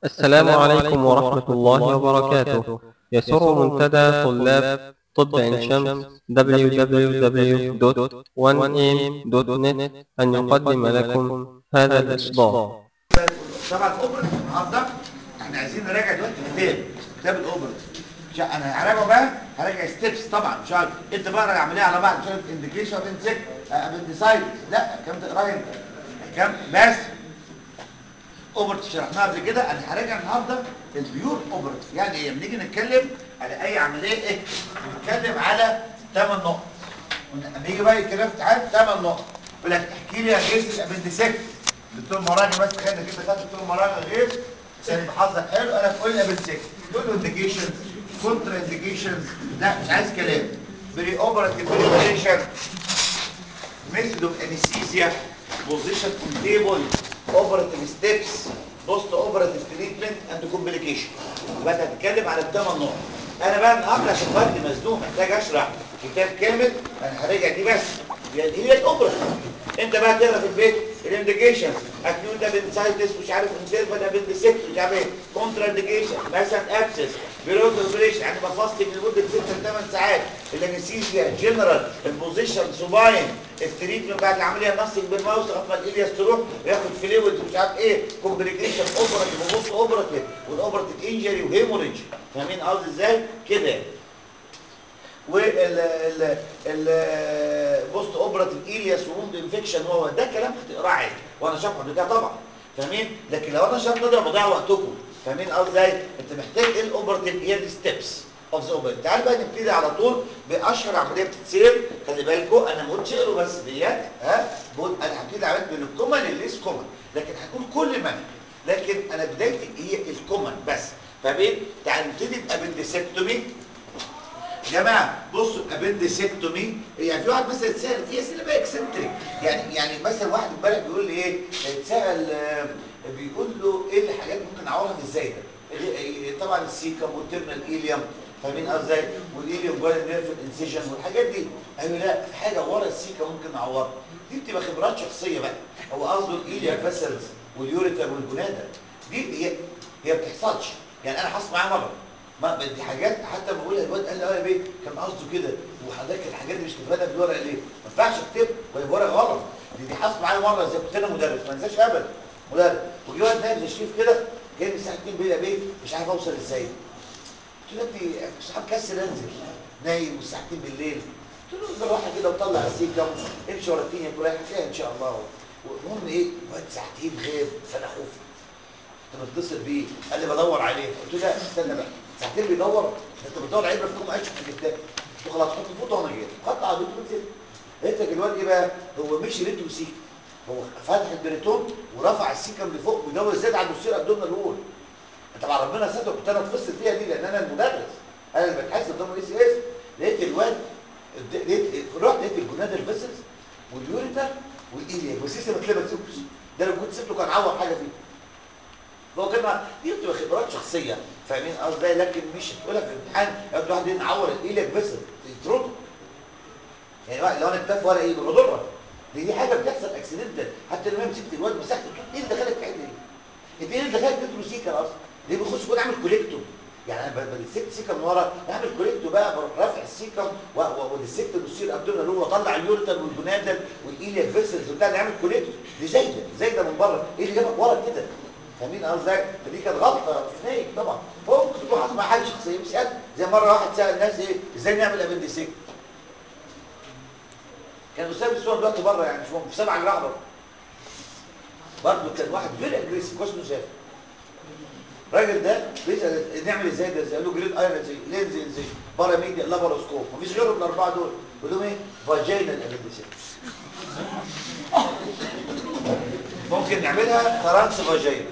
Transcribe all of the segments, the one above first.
السلام عليكم ورحمة الله وبركاته يسر منتدى طلاب طب عين شمس www.1am.net أن يقدم لكم هذا الإصدار طبعا الاوبرا النهارده احنا عايزين نراجع دلوقتي كتاب كتاب الاوبرا مش ع- انا هراجعه بقى هراجع ستيبس طبعا مش عارف انت بقى راجع عمليه على بعض مش عارف انديكيشن انسك ابندسايد لا الكلام ده قرايه انت الكلام بس اوبرت شرحناها قبل كده انا هراجع النهارده البيور اوبرت يعني ايه لما نيجي نتكلم على اي عمليه ايه بنتكلم على 8 نقط لما يجي بقى الكلام تعال 8 نقط يقول لك احكي لي يا جيس الابندسكت دكتور مراجع بس تخيل كده خدت دكتور مراجع غير عشان حظك حلو انا تقول لي ابندسكت تقول له انديكيشنز كونترا انديكيشنز لا مش عايز كلام بري اوبراتيف بريبريشن method of anesthesia position on table operative steps post operative treatment and complication يبقى انت هتتكلم على الثمان نقط انا بقى النهارده عشان وقت مزنوق محتاج اشرح كتاب كامل انا هراجع دي بس يعني هي الاوبراتيف انت بقى تقرا في البيت الانديكيشن اكيوت ابندسايتس مش عارف انسيرفال ابندسكت مش عارف ايه كونترا انديكيشن مثلا ابسس بيروت اوبريشن يعني بفصل لمده 6 ل 8 ساعات الانستيزيا جنرال البوزيشن سوباين التريتمنت بعد العمليه النص بالماوس لغايه ما الالياس تروح وياخد فلويد مش عارف ايه كومبليكيشن اوبراتيف وبوست اوبراتيف والاوبراتيف انجري وهيموريدج فاهمين قصدي ازاي كده وال البوست اوبراتيف الياس ووند انفكشن هو ده كلام هتقراه عادي وانا شرحه قبل كده طبعا فاهمين لكن لو انا شرحت ده بضيع وقتكم فاهمين قصدي ازاي انت محتاج ايه الاوبراتيف ايه الستبس اوف ذا اوبراتيف تعال بقى نبتدي على طول باشهر عمليه بتتصير خلي بالكم انا ما قلتش اقروا بس ديت ها بقول انا هبتدي عمليات من الكومن للليس كومن لكن هقول كل منهج لكن انا بدايتي هي الكومن بس فبين تعال نبتدي بابندسكتومي يا جماعه بصوا ابندسكتومي يعني في واحد مثلا اتسال في اسئله بقى اكسنتريك يعني يعني مثلا واحد امبارح بيقول لي ايه اتسال آه، بيقول له ايه الحاجات ممكن نعورها في ازاي ده ال- طبعا السيكم والترنال ايليوم فاهمين قصدي ازاي والايليوم جوه النيرف انسيجن والحاجات دي قالوا لا في حاجه ورا السيكم ممكن نعورها دي بتبقى خبرات شخصيه بقى هو قصده الايليا فاسلز واليوريتر والجنادا دي هي هي ما بتحصلش يعني انا حصل معايا مره ما دي حاجات حتى لما بقولها الواد قال لي اه يا بيه كان قصده كده وحضرتك الحاجات دي مش تفادها في الورقه ليه؟ ما ينفعش اكتب ولا ورقه غلط دي دي حصل معايا مره زي كنت انا مدرس ما انساش ابدا مدرس وجي واد نايم زي شريف كده جاي من الساعه 2 بالليل يا بيه مش عارف اوصل ازاي قلت له يا ابني مش عارف كسر انزل نايم والساعه 2 بالليل قلت له بالراحه كده وطلع السيكم امشي ورا التانية كلها هتلاقيها ان شاء الله المهم ايه الواد ساعتين غاب فانا خفت كنت متصل بيه قال لي بدور عليه قلت له لا استنى بقى ساعتين بيدور ده انت بتدور عليه في كوم قالش في الكتاب قلت له خلاص حط فوطه وانا جاي خدت عربيته ونزلت لقيت لك الواد ايه بقى هو مشي ريتو سيك هو فتح البريتون ورفع السيكم لفوق ودور زاد على الدوسير ابدومنا الاول طبعا ربنا ستر كنت انا اتفصل فيها دي لان انا المدرس انا اللي بتحاسب قدام الاي سي اس لقيت الواد لقيت رحت لقيت الجناد الفيسلز واليوريتر والايليا والسيستم اتلبس ده لو كنت سبته كان عور حاجه فيه فهو كلمه دي بتبقى خبرات شخصيه فاهمين قصدي لكن مش تقولها في الامتحان يقعد واحد ينعور الايلك بس يطرده يعني واحد لو انا كتاب ورقه ايه بضره دي دي حاجه بتحصل اكسيدنتال حتى لما مسكت الواد مسكت قلت ايه اللي دخلك في حته ايه؟ انت ايه اللي دخلك تدرس سيكا اصلا؟ ليه بيخش يكون عامل كوليكتور يعني انا بديسكت سيكا من ورا اعمل كوليكتور بقى بروح رافع السيكا وديسكت بصير ابدومينال هو واطلع اليوريتر والجونادال والايليك فيسلز وبتاع نعمل كوليكتور دي زايده زايده من بره ايه اللي جابك ورا كده؟ فاهمين قصدي فدي كانت غلطه فنيك طبعا هو ممكن تكون حصل مع حاجه شخصيه مش قد زي مره واحد سال الناس ايه ازاي نعمل ابندسيك كان الاستاذ الصور دلوقتي بره يعني مش مهم في سبع جراح بره برضه كان واحد فيري اجريسيف كويس انه شاف الراجل ده بيسال نعمل ازاي ده ازاي قال له جريد ايرون ازاي لينز ازاي بارا ميديا لاباروسكوب مفيش غيرهم الاربعه دول بيقول لهم ايه فاجينال ابندسيك ممكن نعملها ترانس فاجينا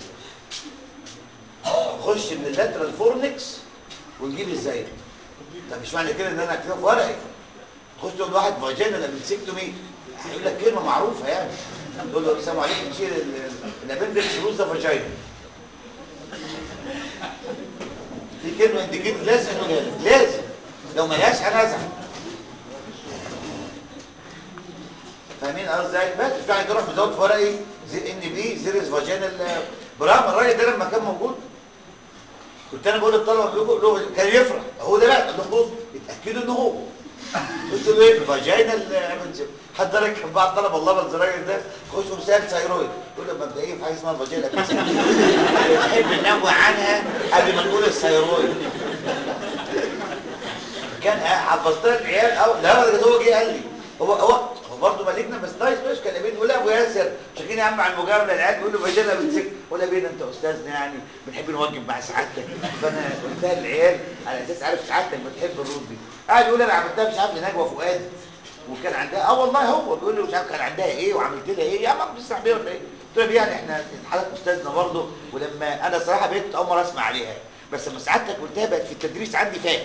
خش من اللاترال فورنكس ونجيب ازاي طب مش معنى كده ان انا اكتبها في ورقي تخش تقول واحد فاجينا لابندسكتومي هيقول لك كلمه معروفه يعني تقول له السلام عليكم نشيل الابندكس روزا فاجينا في كلمه انديكيت لازم نقولها لك لازم لو ما لهاش انا ازعل فاهمين قصدي ازاي بس فعلا تروح بتزود في ورقي زي ان بي زيريس فاجينال برغم الراجل ده لما كان موجود كنت انا بقول للطلبه بيقولوا له كان يفرح هو ده بقى قال لهم بص اتاكدوا ان هو قلت له ايه فاجينال ابنسيب حتى انا كان بعض طلب الله الزراير ده خش مسال ثايرويد يقول له مبدئيا في حاجه اسمها فاجينال ابنسيب بنحب ننوه عنها قبل ما نقول الثايرويد كان حفظت لك العيال او لا ده هو جه قال لي هو هو هو برضه مالكنا بس نايس مش كان بين يقول ابو ياسر شاكين يا عم على المجامله العيال بيقول له فاجينا بنسك ولا بينا انت استاذنا يعني بنحب نوجب مع سعادتك فانا قلتها للعيال على اساس عارف سعادتك بتحب الرد دي قاعد يقول انا عملتها مش عارف لنجوى فؤاد وكان عندها اه والله هو بيقول لي مش عارف كان عندها ايه وعملت لها ايه يا عم بتسمع بيه ولا ايه؟ قلت له يعني احنا حضرتك استاذنا برضه ولما انا صراحه بقيت اول مره اسمع عليها بس لما سعادتك قلتها بقت في التدريس عندي فات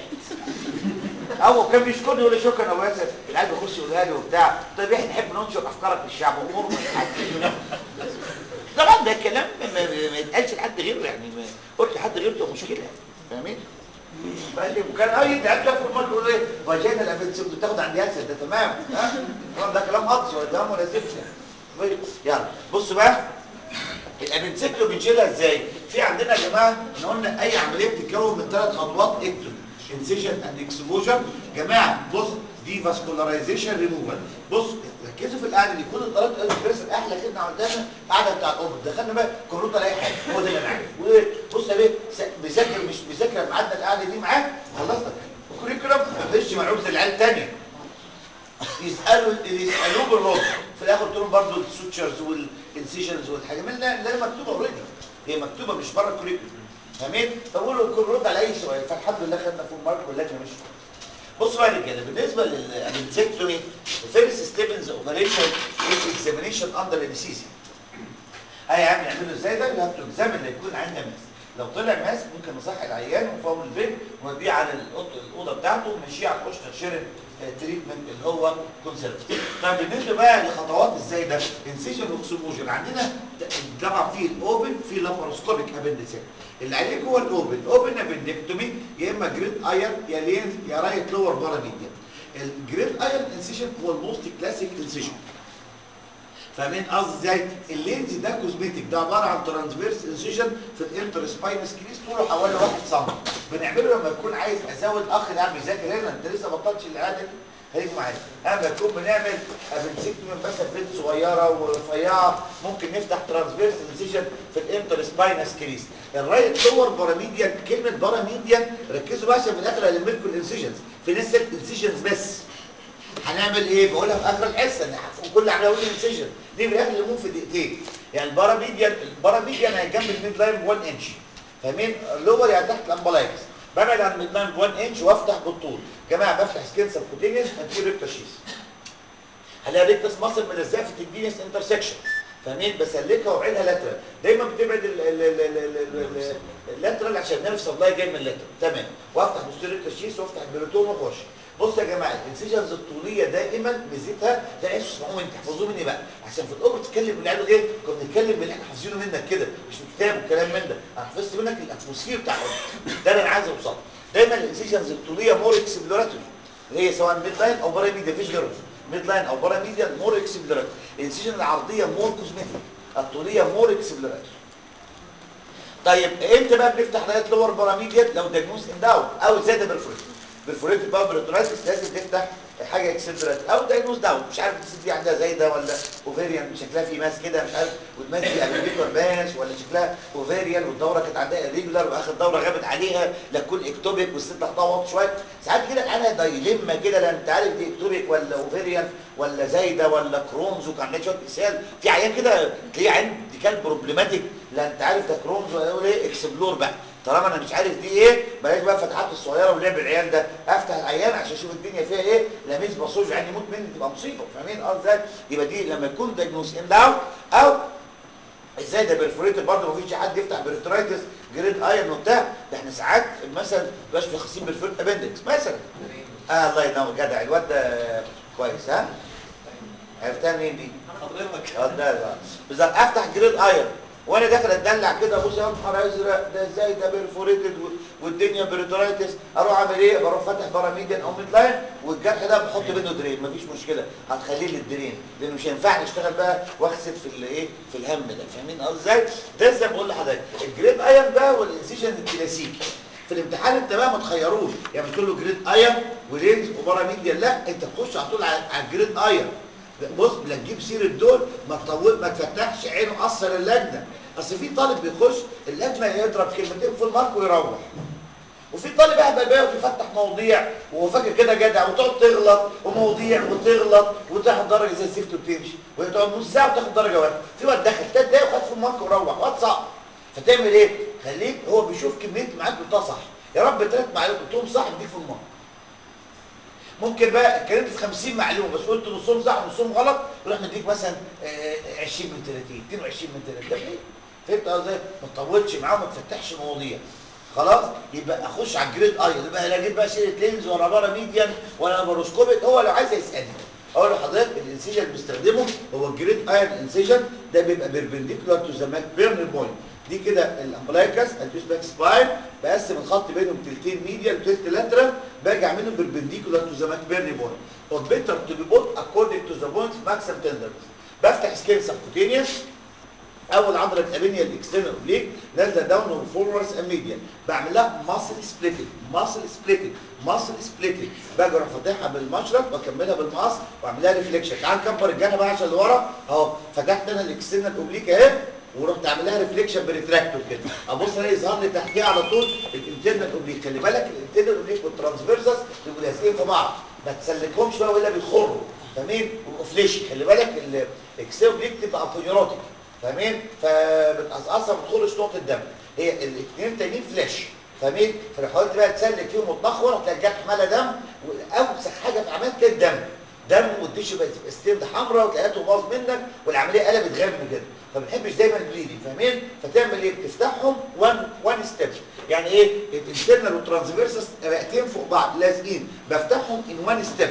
هو كان بيشكرني يقول لي شكرا يا ابو ياسر العيال بيخش يقولها لي وبتاع طيب احنا نحب ننشر افكارك للشعب امور مش حد طبعا ده كلام ما, ما, ما يتقالش لحد غيره يعني ما قلت لحد غيره تبقى مشكله فاهمين؟ فقال لي وكان اه انت قاعد في المره تقول ايه فاجينا الافنسيب بتاخد عند ياسر ده تمام ها طبعا ده كلام قطش ولا تمام ولا زفت يعني يلا بصوا بقى الابنسكتو بنشيلها ازاي؟ في عندنا يا جماعه احنا قلنا اي عمليه بتتكون من ثلاث خطوات اكتب انسيجن اند اكسبوجر جماعه بص دي فاسكولارايزيشن ريموفال بص ركزوا في القعده دي كل الطلبات قالوا الدرس احلى خدمه عملناها القعده بتاع الاوبر دخلنا بقى كمبيوتر اي حاجه هو ده اللي انا عايزه بص يا بيه بذاكر مش بذاكر معادنا القعده دي معاك خلصنا الكوريكولم ما فيش معلومه العيال الثانيه يسالوا اللي يسالوه بالرد في الاخر قلت لهم برضه السوتشرز والانسيجنز والحاجات من اللي اللي مكتوبه اوريدي هي مكتوبه مش بره الكوريكولم فاهمين فقولوا كل رد على اي سؤال فالحمد لله خدنا فول مارك واللجنه مش بصوا بقى كده بالنسبه للابنسكتومي فيرست ستيفنز اوبريشن از اكزامينيشن اندر انستيزيا اي عم نعمله ازاي ده اللي هبتو اكزامن يكون عندنا ماس لو طلع ماس ممكن نصحي العيان ونفهم البيت ونوديه على الاوضه بتاعته ونمشيه على القشطه شيرن تريتمنت اللي هو كونسرفتيف طيب بالنسبه بقى لخطوات ازاي ده انسيجن واكسبوجر عندنا طبعا في الاوبن في لاباروسكوبيك ابندسكت اللي عليه جوه الاوبن الاوبن ابندكتومي يا اما جريد اير يا لينز يا رايت لور بارا ميديا الجريد اير انسيجن هو الموست كلاسيك انسيجن فاهمين قصدي ازاي اللينز ده كوزمتيك ده عباره عن ترانسفيرس انسيجن في الانتر سباينس كريس طوله حوالي 1 سم بنعمله لما يكون عايز ازود اخ اللي قاعد بيذاكر هنا انت لسه بطلتش العياده دي هيجي معايا اما نكون بنعمل ابنسكتومي مثلا بنت صغيره ورفيعه ممكن نفتح ترانسفيرس انسيجن في الانتر سباينس كريس الرايت لور باراميديان كلمه باراميديان ركزوا بقى عشان في الاخر هلم لكم الانسيجنز في ناس انسيجنز بس هنعمل ايه بقولها في اخر الحصه ان كل عمليه اقول انسيجن دي في الاخر لمون في دقيقتين يعني الباراميديان الباراميديان هي جنب الميد لاين ب 1 انش فاهمين اللور يعني تحت الامبلايكس ببعد عن الميد لاين ب 1 انش وافتح بالطول جماعه بفتح سكين سبكوتينيوس هتجيب ريكتاشيس هلاقي ريكتاس مصر ملزقه في التنجينيوس انترسكشن فاهمين بسلكها وابعدها لاترال دايما بتبعد اللاترال عشان نعرف سبلاي جاي من اللاترال تمام وافتح بوستيريور ريكتاشيس وافتح البريتون واخش بص يا جماعه الانسيجنز الطوليه دائما ميزتها ده عايز تسمعوه مني تحفظوه مني بقى عشان في الاوبر تتكلم من ايه كنا بنتكلم باللي احنا حافظينه منك كده مش من كتاب وكلام من ده انا حفظت منك الاتموسفير بتاع الاوبر ده اللي انا عايز اوصله دايما الانسيجنز الطوليه مور اكسبلوراتوري اللي هي سواء ميد لاين او بارا ميديا فيش غيرهم ميد لاين او بارا ميديا مور اكسبلوراتوري الانسيجن العرضيه مور كوزمتيك الطوليه مور اكسبلوراتوري طيب امتى بقى بنفتح رايت لور باراميديا لو دايجنوز ان داون او زاد برفوريت برفوريت بقى بريتونايتس لازم تفتح حاجه اكسبرات او دايجنوز داون مش عارف الست دي عندها زايده ولا اوفيريان شكلها في ماس كده مش عارف والماس دي ابيليتور ماس ولا شكلها اوفيريان والدوره كانت عندها ريجولار واخر دوره غابت عليها لا تكون اكتوبيك والست ضغطها واطي شويه ساعات كده انا دايلما كده لا انت عارف دي اكتوبيك ولا اوفيريان ولا زايده ولا كرونز وكان عندها شويه اسهال في عيان كده تلاقيه عين دي كان بروبلماتيك لا انت عارف ده كرونز ولا يقول ايه اكسبلور بقى طالما انا مش عارف دي ايه بلاش بقى الفتحات الصغيره ولعب العيال ده افتح العيان عشان اشوف الدنيا فيها ايه لا ميز بصوج عيني يموت مني تبقى مصيبه فاهمين اه ازاي يبقى دي لما يكون دايجنوز ان داون او ازاي ده برفوريتور برضه ما فيش حد يفتح بريترايتس جريد ايرن وبتاع ده احنا ساعات مثلا مش مشخصين بالفوريت ابندكس مثلا اه الله ينور جدع الواد ده كويس ها عرفتها منين دي؟ حضرتك اه ده ده بالظبط افتح جريد ايرن وانا داخل اتدلع كده ابص يا نهار ازرق ده ازاي ده بيرفوريتد والدنيا بريترايتس اروح اعمل ايه بروح فاتح باراميديان او ميد لاين والجرح ده بحط بينه درين مفيش مشكله هتخليه للدرين لانه مش هينفعني اشتغل بقى واغسل في الايه في الهم ده فاهمين قصدي ازاي ده زي ما بقول لحضرتك الجريد ايرن بقى والانسيجن الكلاسيكي في الامتحان انت بقى ما تخيروش يعني بتقول له جريد اير ولينز وبارا ميديا لا انت تخش على طول على على الجريد اير بص لا تجيب سيره دول ما تطول ما تفتحش عينه قصر اللجنه اصل في طالب بيخش اللجنه يضرب كلمتين في المارك ويروح وفي طالب اهبل بقى يفتح مواضيع وهو فاكر كده جدع وتقعد تغلط ومواضيع وتغلط وتاخد درجه زي الزفت وتمشي وتقعد نص ساعه وتاخد درجه واحده في واد دخل تلات دقايق وخد في المارك وروح واد صعب فتعمل ايه؟ خليك هو بيشوف كميه معاك قلتها صح يا رب ثلاث معلومات قلتهم صح اديك في المارك ممكن بقى اتكلمت في 50 معلومه بس قلت نصهم صح ونصهم غلط يروح مديك مثلا آه، 20 من 30 22 من 30 ده ليه؟ فهمت قصدي؟ ما تطولش معاه وما تفتحش مواضيع خلاص يبقى اخش على الجريد اي يبقى لا اجيب بقى سيره لينز ولا بارا ميديان ولا لاباروسكوبيك هو لو عايز يسالني اقول لحضرتك الانسيجن اللي بستخدمه هو الجريد ايرن انسيجن ده بيبقى بيربنديكولار تو ذا ماك بيرن بوينت دي كده الامبلايكس البيس باك سباين بقسم الخط بينهم تلتين ميديال وتلت لاترال باجي اعملهم بيربنديكولار تو ذا ماك بيرن بوينت اور بيتر تو بي بوت اكوردنج تو ذا بوينت ماكسيم تندرنس بفتح سكين سبكوتينيوس اول عضله تقابلني الاكسترنال اوبليك نازله داون وفورورز اميديان بعمل لها ماسل سبليتنج ماسل سبليتنج ماسل سبليتنج باجي اروح فاتحها بالمشرط واكملها بالمقص واعمل لها ريفليكشن تعال نكبر الجنب بقى عشان لورا اهو فتحت انا الاكسترنال اوبليك اهي ورحت عامل لها ريفليكشن بريتراكتور كده ابص الاقي ظهر لي تحتيها على طول الانترنال اوبليك خلي بالك الانترنال اوبليك والترانسفيرسس بيبقوا لازقين في بعض ما تسلكهمش بقى ولا بيخروا فاهمين ويبقوا فليشي خلي بالك الاكسترنال اوبليك تبقى ابونيروتيك فاهمين فبتقصقصها ما بتدخلش نقطه الدم هي الاثنين تانيين فلاش فاهمين فلو حاولت بقى تسلك فيهم وتنخور هتلاقي الجرح مالها دم واوسخ حاجه في عمليه كده الدم دم والتيشو بقت ستيند حمراء وتلاقيته باظ منك والعمليه قلبت غم كده فما بنحبش دايما البليدنج فاهمين فتعمل ايه بتفتحهم وان وان ستيب يعني ايه الانترنال والترانسفيرسس رئتين فوق بعض لازقين بفتحهم ان وان ستيب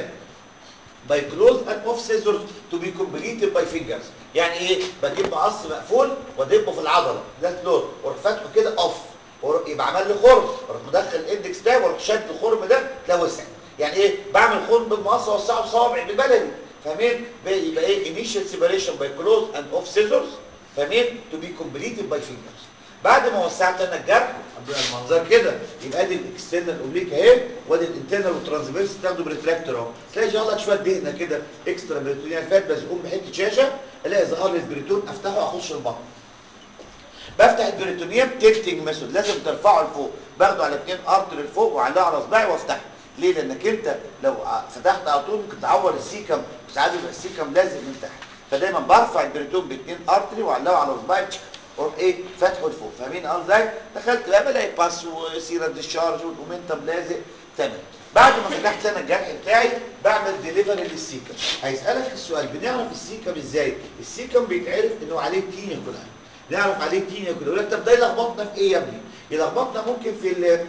by close and off scissors to be completed by fingers يعني ايه بجيب مقص مقفول وادبه في العضله ده فلور واروح فاتحه كده اوف يبقى عمل لي خرم واروح مدخل الاندكس تاب واروح شاد الخرم ده تلاقيه وسع يعني ايه بعمل خرم بالمقص واوسعه بصوابعي بالبلدي فاهمين يبقى ايه initial separation by close and off scissors فاهمين to be completed by fingers بعد ما وسعت انا الجرح المنظر كده يبقى ادي الاكسترنال اوبليك اهي وادي الانترنال والترانسفيرس تاخده بريتراكتور اهو تلاقي جه لك شويه دهنه كده اكسترا بريتونيال فات بزقهم بحته شاشه الاقي ظهر لي البريتون افتحه اخش البطن بفتح البريتونيوم تلتنج ميثود لازم ترفعه لفوق باخده على اثنين ارتر لفوق وعلقه على صباعي وافتحه ليه لانك انت لو فتحت على طول ممكن تعور السيكم ساعات يبقى السيكم لازق من تحت فدايما برفع البريتون باثنين ارتري واعلقه على صباعي واروح ايه فاتحه لفوق فاهمين قصدي ازاي دخلت بقى بلاقي باس وسيره ديشارج والاومنتم لازق تمام بعد ما فتحت انا الجرح بتاعي بعمل ديليفري للسيكم هيسالك السؤال بنعرف السيكم ازاي السيكم بيتعرف انه عليه تينيا كلها نعرف عليه تينيا كلها يقول لك طب ده يلخبطنا في ايه يا ابني يلخبطنا ممكن في ال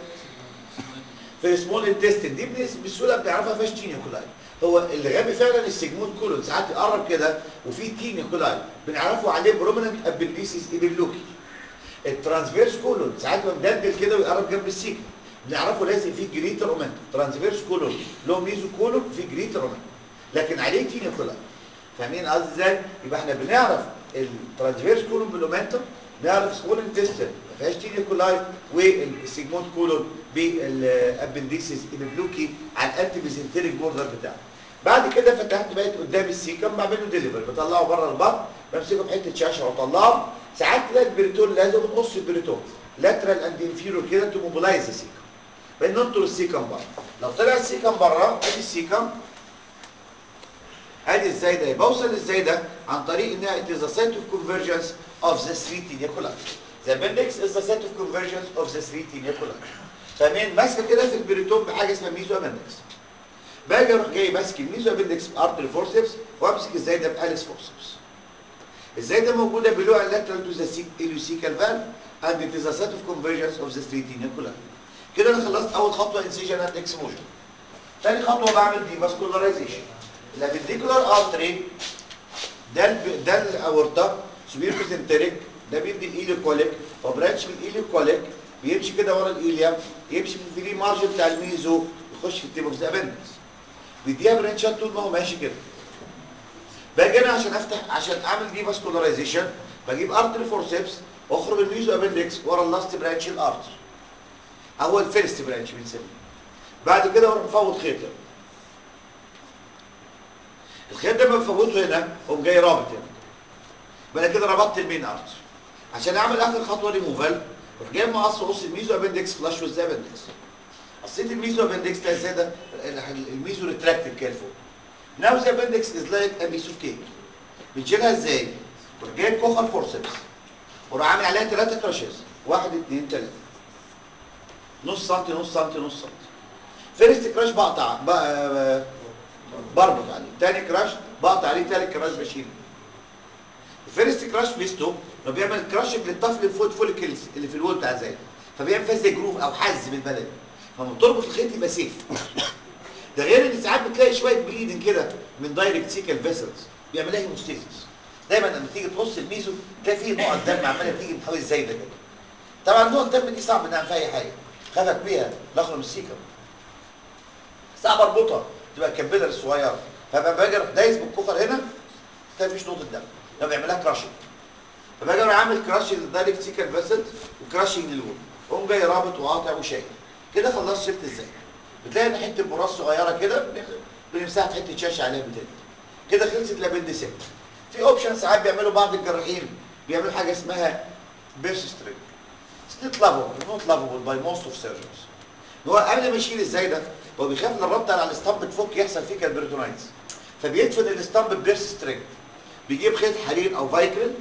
في السمول انتستين دي بسهوله بنعرفها فيهاش تينيا كلها هو اللي غبي فعلا السجمون كولون ساعات يقرب كده وفي تينيا كولاي بنعرفه عليه بروميننت ابنديسيس ايبيلوكي الترانسفيرس كولون ساعات ما مدلدل كده ويقرب جنب السيكم بنعرفه لازم فيه جريتر اومنت ترانسفيرس كولون لو ميزو كولون في جريتر اومنت لكن عليه تينيا كولاي فاهمين قصدي ازاي يبقى احنا بنعرف الترانسفيرس كولون بالومنتوم نعرف سمول انتستين ما فيهاش تينيا كولاي والسيجمون كولون بالابنديسيس ايبيلوكي على الانتي ميزنتريك بوردر بتاعه بعد كده فتحت بقيت قدام السيكم بعمله ديليفري بطلعه بره البطن بمسكه بحته شاشه واطلعه ساعات تلاقي البريتون لازم بنقص البريتون لاترال اند انفيرور كده تو موبلايز السيكم بننطر السيكم بره لو طلع السيكم بره ادي السيكم ادي ازاي ده بوصل ازاي ده عن طريق انها it is a site of convergence of the three teniculars the appendix is the site of convergence of the three teniculars فاهمين ماسكه كده في البريتون بحاجه اسمها ميزو ابندكس باجي اروح جاي ماسك الميزو ابندكس بارتري فورسبس وامسك ازاي ده باليس فورسبس ازاي ده موجوده بلو lateral to the ileocecal valve and it is a set of convergence of the three teniculars كده انا خلصت اول خطوه انسيجن اند اكسبوجن ثاني خطوه بعمل دي فاسكولارايزيشن الابنديكولار ارتري ده ال ده الاورطه سوبير بيزنتريك ده بيدي الايليوكوليك وبرانش من الايليوكوليك بيمشي كده ورا الايليا يمشي في الفري مارجن بتاع الميزو يخش في التيب اوف ذا ابندكس بيديها برانشات طول ما هو ماشي كده باجي انا عشان افتح عشان اعمل دي فاسكولارايزيشن بجيب ارتري فورسبس واخرج الميزو ابندكس ورا اللاست برانش الارتري هو الفيرست برانش بنسميه بعد كده اروح مفوت خيط هنا الخيط ده لما بفوته هنا قوم جاي رابط هنا بعد كده ربطت المين ارتر عشان اعمل اخر خطوه ريموفال روح جاي مقص قص الميزو ابندكس فلاش ويز ابندكس قصيت الميزو ابندكس ده ازاي ده الميزو ريتراكتد كده فوق ناو ذا ابندكس از لايك ا بيس اوف كيك بنشيلها ازاي؟ روح جايب كوخر فورسبس وراح عامل عليها ثلاثه كراشز واحد اثنين ثلاثه نص سنتي نص سنتي نص سنتي فيرست كراش بقطع ب- بربط عليه تاني كراش بقطع عليه تالت كراش بشيله الفيرست كراش ميزته انه بيعمل كراش للطفل الفوت فوليكلز اللي في الوول بتاع زي فبيعمل فيها زي جروف او حز بالبلد فلما تربط الخيط يبقى سيف ده غير ان ساعات بتلاقي شويه بليدنج كده من دايركت سيكال فيسلز بيعملها هيموستاسيس دايما لما تيجي تقص الميزو تلاقي فيه نقط دم عماله بتيجي من حوالي زي ده كده طبعا نقط الدم دي صعب نعمل فيها اي حاجه خافك بيها الاخر السيكم صعب اربطها تبقى كبيره الصغيره فبقى باجي اروح دايس بالكفر هنا تلاقي مفيش نقطه دم ده بيعملها كراشنج فباجي اروح اعمل كراشنج للدايركت سيكال فيسل وكراشنج للوول اقوم جاي رابط وقاطع وشايل كده خلصت شفت ازاي بتلاقي ان حته براس صغيره كده بنمسحها في حته شاشه عليها بتاني كده خلصت الابندسكت في اوبشن ساعات بيعملوا بعض الجراحين بيعملوا حاجه اسمها بيرس سترينج ستيت لافابل نوت لافابل باي موست اوف سيرجنز هو قبل ما يشيل ازاي ده هو بيخاف ان الربطه على الاسطمب تفك يحصل فيه كالبريتونايتس فبيدفن الاسطمب ببيرس سترينج بيجيب خيط حرير او فايكرين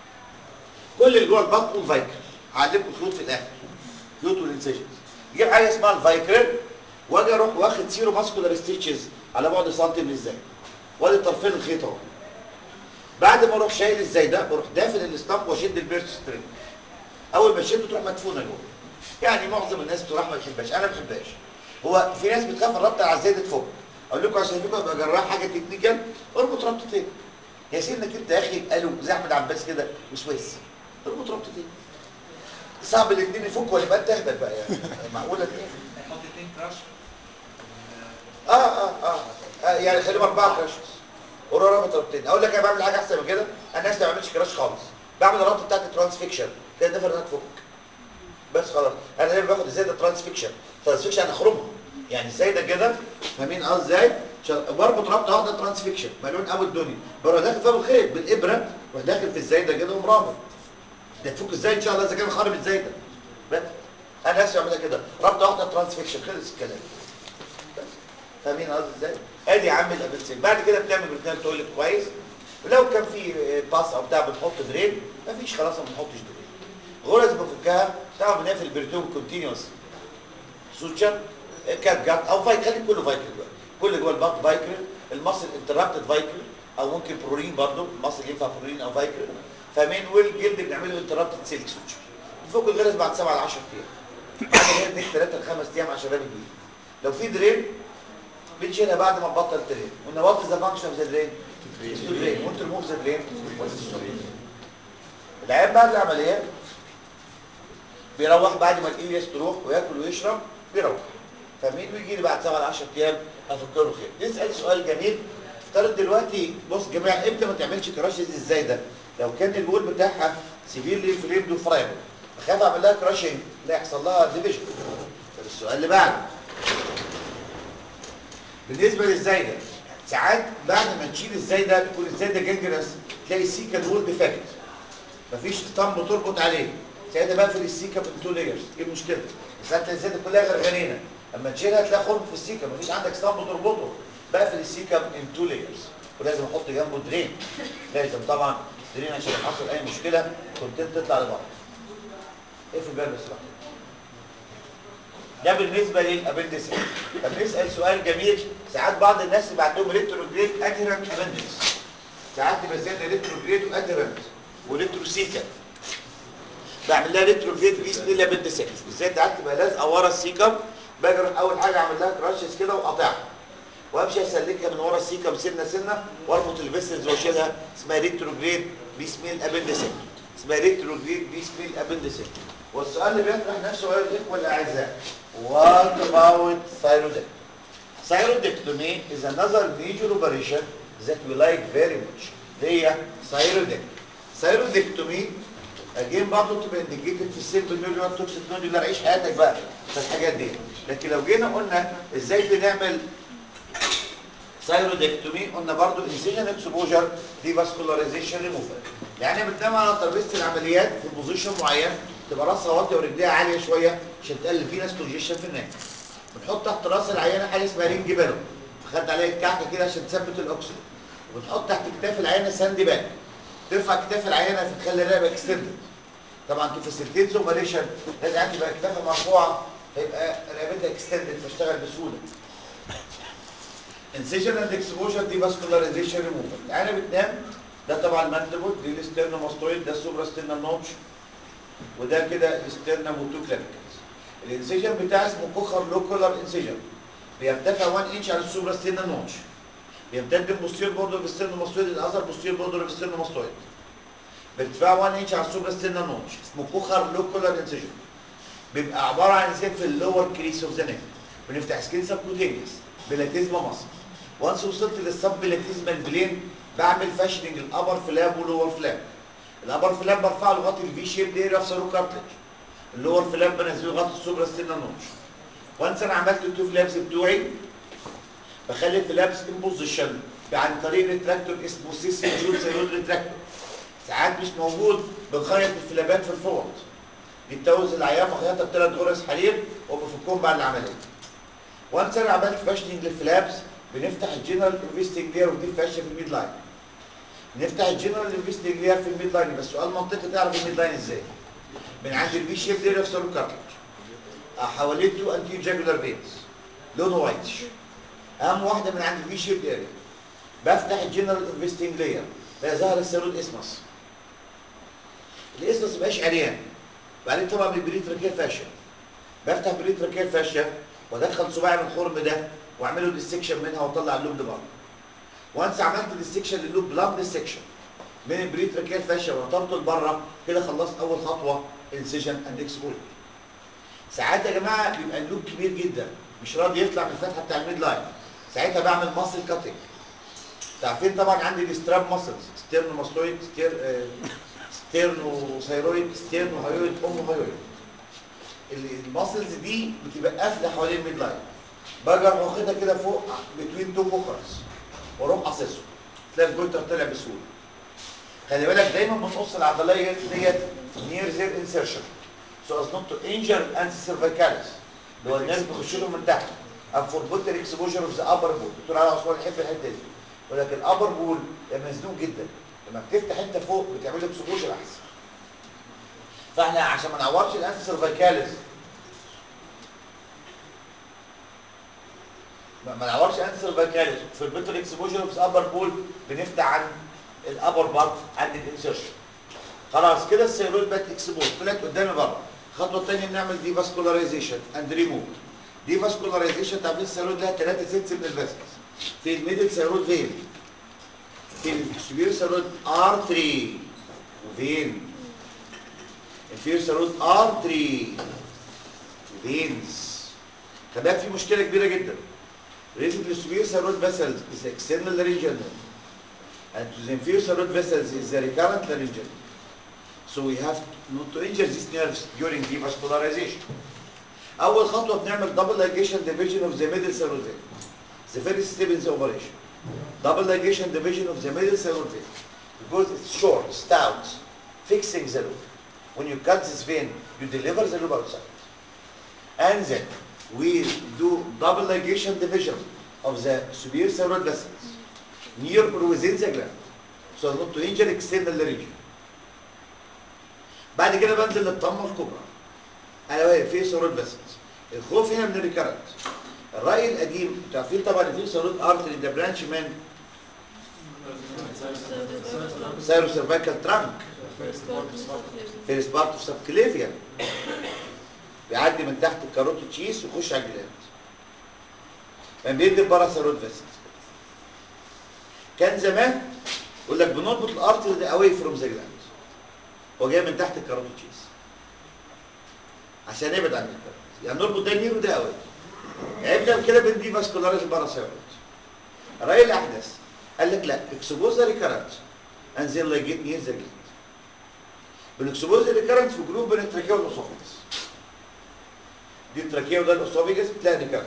كل اللي جوه البطن فايكرين هعلمكم خيوط في الاخر خيوط والانسيجنز يجيب حاجه اسمها الفايكرين واجي اروح واخد سيرو ماسكولار ستيتشز على بعد سنتي من ازاي وادي طرفين الخيط اهو بعد ما اروح شايل ازاي ده بروح دافن الاسطمب واشد البيرس سترينج اول ما اشده تروح مدفونه جوه يعني معظم الناس بصراحه ما بتحبهاش انا ما بحبهاش هو في ناس بتخاف الربطه على الزايده تفك اقول لكم عشان فيكم ابقى جراح حاجه تكنيكال اربط ربطتين يا سيدنا انت يا اخي قالوا زي احمد عباس كده وسويس اربط ربطتين صعب الاثنين يفكوا ولا يبقى انت اهبل بقى يعني معقوله دي نحط اتنين كراش آه, اه اه اه يعني خليهم اربعه كراشز ورا رابط ربطتين اقول لك انا بعمل حاجه احسن من كده انا ناس ما بعملش كراش خالص بعمل الربطه بتاعت الترانسفيكشن كده النفر انها تفك بس خلاص انا دايما باخد ازاي ده ترانسفيكشن ترانسفيكشن انا اخرمها يعني ازاي ده كده فاهمين اه ازاي شغ- بربط ربطه واحده ترانسفيكشن مليون قوي الدنيا بروح داخل فيها بالخيط بالابره واروح داخل في ازاي ده كده ومرابط ده تفك ازاي ان شاء الله اذا كان خارب ازاي ده بس انا نفسي بعملها كده ربطه واحده ترانسفيكشن خلص الكلام بس فاهمين قصدي ازاي ادي يا عم الابنسين بعد كده بتعمل بريتنال تويلت كويس ولو كان في باس او بتاع بنحط درين مفيش خلاص ما بنحطش درين غرز بفكها طبعا بنقفل البريتوم كونتينوس سوتشر كات جات او فايك خلي كله فايكل بقى كل جوه الباك فايكل المصل انترابتد فايكل او ممكن برورين برضه المصل ينفع برورين او فايكل فاهمين والجلد بنعمله انترابتد سيلك سوتشر فوق الغرز بعد 7 ل 10 ايام بعد هي اديك 3 ل 5 ايام عشان رابط بيه لو في درين بنشيلها بعد ما نبطل درين قلنا وات ذا فانكشن اوف ذا درين درين وانت ريموف ذا درين العيان بعد العمليه بيروح بعد ما الإلياس تروح وياكل ويشرب بيروح فمين ويجي لي بعد 7 ل 10 ايام افكر له خير نسال سؤال جميل افترض دلوقتي بص يا جماعه امتى ما تعملش كراشز ازاي ده لو كان الوول بتاعها سيفيرلي فريمد وفرايبل اخاف اعمل لها كراشنج لا يحصل لها ديفيجن طب السؤال اللي بعده بالنسبه للزايده ساعات بعد ما تشيل الزايده تكون الزايده جنجرس تلاقي السيكا الوول ديفكت مفيش اسطمب تربط عليه ساعتها بقفل السيكا من تو لايرز ايه المشكله؟ ساعتها الزايده كلها غرغرينه اما تشيلها تلاقي خرم في السيكا مفيش عندك اسطمب تربطه بقفل السيكا من تو لايرز ولازم احط جنبه درين لازم طبعا درين عشان لو حصل اي مشكله كنت تطلع لبره اقفل الباب بس بقى ده بالنسبه للابندكس طب نسال سؤال جميل ساعات بعض الناس يبقى عندهم ريتروجريد ادهرنت ابندكس ساعات تبقى زياده ريتروجريد وادهرنت وريتروسيكا بعمل لها ريتروجريد بيس ليلا بنت سكس بالذات ساعات تبقى لازقه ورا السيكم باجي اروح اول حاجه اعمل لها كراشز كده واقطعها وامشي اسلكها من ورا السيكم سنه سنه واربط الفيسلز واشيلها اسمها ريتروجريد بيس ميل ابندسك اسمها ريتروجريد بيس ميل ابندسك والسؤال اللي بيطرح نفسه ايها الاخوه الاعزاء what about thyroidectomy thyroidectomy is another major operation that we like very much هي thyroidectomy thyroidectomy اجين برضه تبقى انديكيتد في السيمبل نودولار توكسيك نودولار عيش حياتك بقى في الحاجات دي لكن لو جينا قلنا ازاي بنعمل ثايرودكتومي قلنا برضو انسيجن اكسبوجر دي فاسكولاريزيشن ريموفال يعني بننام على ترابيزه العمليات في بوزيشن معين تبقى راسها واطيه ورجليها عاليه شويه عشان تقلل في ناس كونجيشن في الناس بنحط تحت راس العيانه حاجه اسمها رينج بالون خدت عليها الكعكه كده عشان تثبت الاكسجين وبنحط تحت كتاف العيانه ساند باك ترفع كتاف العيانه فتخلي الرقبه اكستندد طبعا كفاسيلتيت زوماليشن لازم عندي بقى كتافها مرفوعه فيبقى رقبتها اكستندد فاشتغل بسهوله انسيجن اند اكسبوجر دي فاسكولاريزيشن ريموفال انا بتنام ده طبعا الماندبل دي الاسترنوماستويد ده السوبرا ستيرنال نوتش وده كده الاسترنم وتو كلافيكلز الانسيجن بتاعي اسمه كوخر لوكولار انسيجن بيرتفع 1 انش على السوبرا ستيرنال نوتش بيمتد البوستير بوردر في السترنوماستويد الاذر بوستير بوردر في السترنوماستويد بارتفاع 1 انش على السوبرا ستيرنال نوتش اسمه كوخر لوكولار انسيجن بيبقى عباره عن انسيجن في اللور كريس اوف ذا نيك بنفتح سكين سبكوتينيوس بلاتيزما مصر وانس وصلت للسب بلاتيزمال بلين بعمل فاشننج الابر فلاب واللور فلاب الابر فلاب برفعه لغايه الفي شيب دي في سيرو كارتلج اللور فلاب بنزله لغايه السوبرا ستيرنال نوتش وانس انا عملت التو فلابس بتوعي بخلي الفلابس ان بوزيشن عن طريق ريتراكتور اسمه سيسي جول سيرود ريتراكتور ساعات مش موجود بنخيط الفلابات في الفورد بيتجوز العيان مخيطه بثلاث غرز حرير وبفكهم بعد العمليه وانس انا عملت فاشننج للفلابس بنفتح الجنرال انفستنج لير ودي فاشيه في الميد لاين نفتح الجنرال انفستنج لير في الميد لاين بس سؤال منطقي تعرف الميد لاين ازاي من عند الفي شيب لير في سيرو كارتلج حواليه تو انتي جاجولار فينز لونه وايتش اهم واحده من عند الفي شيب اريا بفتح الجنرال انفستنج لير ده ظهر السيرود اسمس الاسمس مبقاش عريان وبعدين طبعا بالبريتراكيال فاشيا بفتح بريتراكيال فاشيا وادخل صباعي من الخرم ده واعمله ديسكشن منها واطلع اللوب لبره وانس عملت ديسكشن للوب بلان ديسكشن من البريتراكيال فاشيا ونطرته لبره كده خلصت اول خطوه انسيجن اند اكسبوجر ساعات يا جماعه بيبقى اللوب كبير جدا مش راضي يطلع من الفتحه بتاع الميد لاين ساعتها بعمل ماسل كاتنج عارفين طبعا عندي الاستراب ماسلز ستيرنو ماستويد ستير آه ستيرنو ثايرويد ستيرنو هايويد ام هايويد الماسلز دي بتبقى قافله حوالين الميد لاين باجي اروح واخدها كده فوق بتوين تو كوكرز واروح قاصصه تلاقي الجويتر طلع بسهوله خلي بالك دايما بنقص العضليه ديت نير زير انسيرشن سو از نوت تو انجر انتي سيرفيكاليس اللي هو الناس بيخش لهم من تحت ام فور بوتر اكسبوجر اوف ذا ابر بول دكتور علي عثمان يحب الحته دي ولكن الابر بول مزنوق جدا لما بتفتح انت فوق بتعمل له اكسبوجر احسن فاحنا عشان ما نعورش الانتي سيرفيكاليس ما نعورش انتي سيرفيكاليس في البوتر اكسبوجر اوف ذا ابر بول بنفتح عن الابر بارت عند الانسيرشن خلاص كده السيرويد بقت اكسبوز طلعت قدامي بره الخطوه الثانيه بنعمل دي فاسكولاريزيشن اند ريموف دي فاسكولاريزيشن تعرفين السيرويد لها ثلاثه سيتس من الفاسكس في الميدل سيرويد فين في السوبير سيرويد ارتري وفين الفير سيرويد ارتري وفينز خلي في مشكله كبيره جدا Raising the superior thyroid vessels is external laryngeal and to the inferior thyroid vessels is the recurrent laryngeal. So we have not to injure these nerves during devascularization. أول خطوة بنعمل double ligation division of the middle thyroid vein. The first step in the operation. Double ligation division of the middle thyroid vein. Because it's short, stout, fixing the loop. When you cut this vein, you deliver the loop outside. And then we do double ligation division of the superior thyroid vessels near or within the gland. So as not to injure external region. بعد كده بنزل للطمه الكبرى انا واقف في ثيرويد فيسلز الخوف هنا من الريكارنت الراي القديم انتوا عارفين طبعا في ثيرويد ارتري ده برانش من سيرو سيرفايكال ترانك في السبارت اوف سبكليفيا بيعدي من تحت الكاروتيد تشيس ويخش على الجلاند كان بيدي باراسيرويد فيسلز كان زمان يقول لك بنربط الارتري ده اواي فروم ذا جلاند هو جاي من تحت الكاروتيد تشيز عشان يبعد عن الكاروتيد يعني نربط ده نير وده اواي عيبنا كده بندي فاسكولاريز باراسيرويد الراي الاحدث قال لك لا اكسبوز ذا ريكارنت انزل لاجيت نير ذا جلاند بالاكسبوز ريكارنت في جروب بين التراكيه والاسوفيجس دي التراكيه وده الاسوفيجس بتلاقي ريكارنت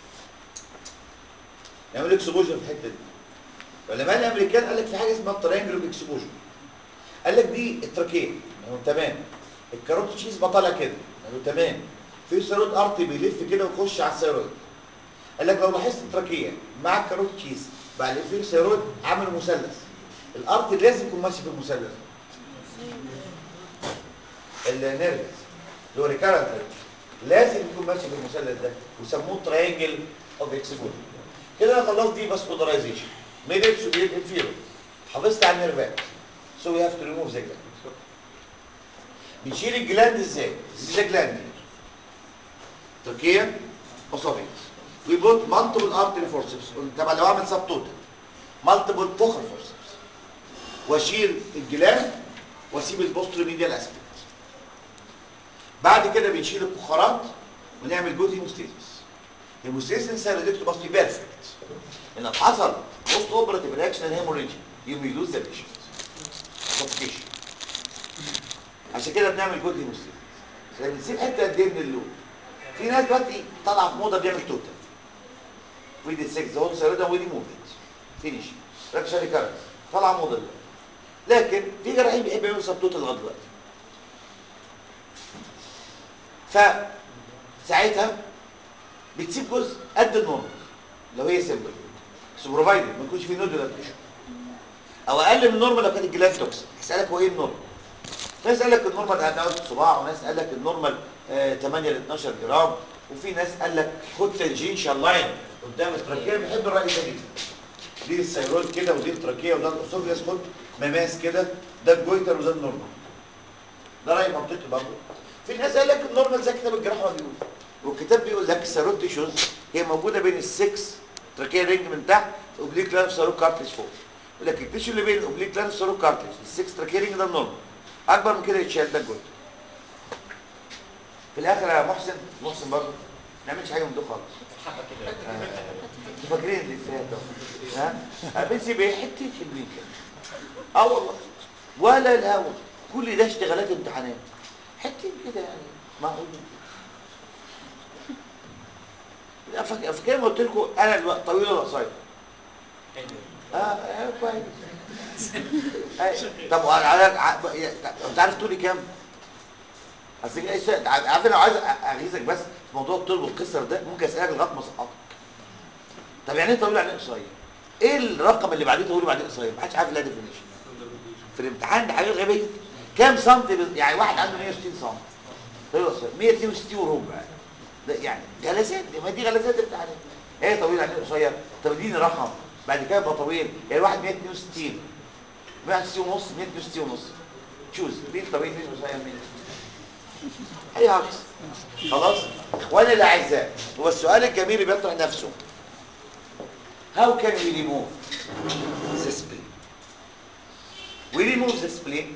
نعمل اكسبوجر في الحته دي العلماء الامريكان قال لك في حاجه اسمها ترينجل اكسبوجر قال لك دي التراكيه قالوا تمام الكاروت تشيز بطلع كده قالوا تمام في سيروت ارتي بيلف كده ويخش على السيروت قال لك لو لاحظت التراكيه مع الكاروت تشيز بعد في سيروت عامل مثلث الارتي لازم يكون ماشي في المثلث النيرفز اللي هو ريكارنت لازم يكون ماشي في المثلث ده وسموه ترينجل اوف اكسبوجر كده انا خلصت دي فاسكولاريزيشن ميدل سوبيريت انفيرو حافظت على النيرفات سو وي هاف تو ريموف ذا جلاند بنشيل الجلاند ازاي؟ ذا جلاند تركيا اسوفيكس وي بوت مالتيبل ارتري فورسبس طبعا لو اعمل سب توتال مالتيبل فوكال فورسبس واشيل الجلاند واسيب البوستر ميديال اسبكت بعد كده بنشيل الكخارات ونعمل جزء هيموستيزيس الهيموستيزيس سيرودكتو باستي بيرفكت ان لو حصل بوست اوبراتيف رياكشن هيموريجي يوم يلوز ذا بيشنت سفكيشن عشان كده بنعمل جزء هيموستيزيس عشان نسيب حته قد ايه من اللون في ناس دلوقتي طالعه في موضه بيعمل توتال ويدي 6 ذا هول سيرودا ويدي موفمنت فينيش ركشه ريكارنس طالعه موضه دلوقتي لكن في جراحين بيحب يعملوا سب توتال لغايه دلوقتي فساعتها بتسيب جزء قد النورمال لو هي سيمبل سوبرفايدر ما يكونش فيه نودولار تيشو او اقل من النورمال لو كانت الجلاند توكسيك هسالك هو ايه النورمال ناس قال لك النورمال هتقعد صباع وناس قال لك النورمال آه 8 ل 12 جرام وفي ناس قال لك خد تنجينشال لاين قدام التراكيه بيحب الراي ده جدا دي السيرول كده ودي التراكيه وده الاسوفياس خد مماس كده ده الجويتر وده النورمال ده راي منطقي برضه في ناس قال لك النورمال زي كتاب الجراحه ما بيقول والكتاب بيقول لك السيروت تيشوز هي موجوده بين السكس تراكيه رينج من تحت اوبليك لانف سيروت كارتلج فوق يقول لك التيشو اللي بين الاوبليك لانف سيروت كارتلج السكس تراكيه رينج ده النورمال اكبر من كده يتشال ده الجويتر في الاخر يا محسن محسن برضه ما نعملش حاجه من دول خالص انتوا فاكرين اللي فات ده ها بنسيب ايه حته حلوين كده اه والله ولا الهوا كل ده اشتغالات امتحانات حته كده يعني معقول لا فاكر فاكر ما قلت لكم انا الوقت طويل ولا قصير اه آه، كويس أي. طب وعلى على انت عارف طولي كام؟ اصل ايه الشيء عارف انا عايز اغيظك بس في موضوع الطول والقصر ده ممكن اسالك لغايه ما اسقطك طب يعني ايه طويل يعني ايه قصير؟ ايه الرقم اللي بعديه طويل وبعديه قصير؟ ما حدش عارف لا ديفينيشن في الامتحان ده حاجه غبيه كام سنتي بز- يعني واحد عنده 160 سم طويل قصير 162 وربع ده يعني غلاسات دي ما دي غلاسات امتحانات ايه طويل يعني ايه قصير؟ طب اديني رقم بعد كده يبقى طويل يعني واحد 162 160 ونص 162 ونص تشوز مين طويل مين قصير مين اي عكس خلاص وانا اللي عايزاه هو السؤال الجميل اللي بيطرح نفسه how can we remove the spleen we remove the spleen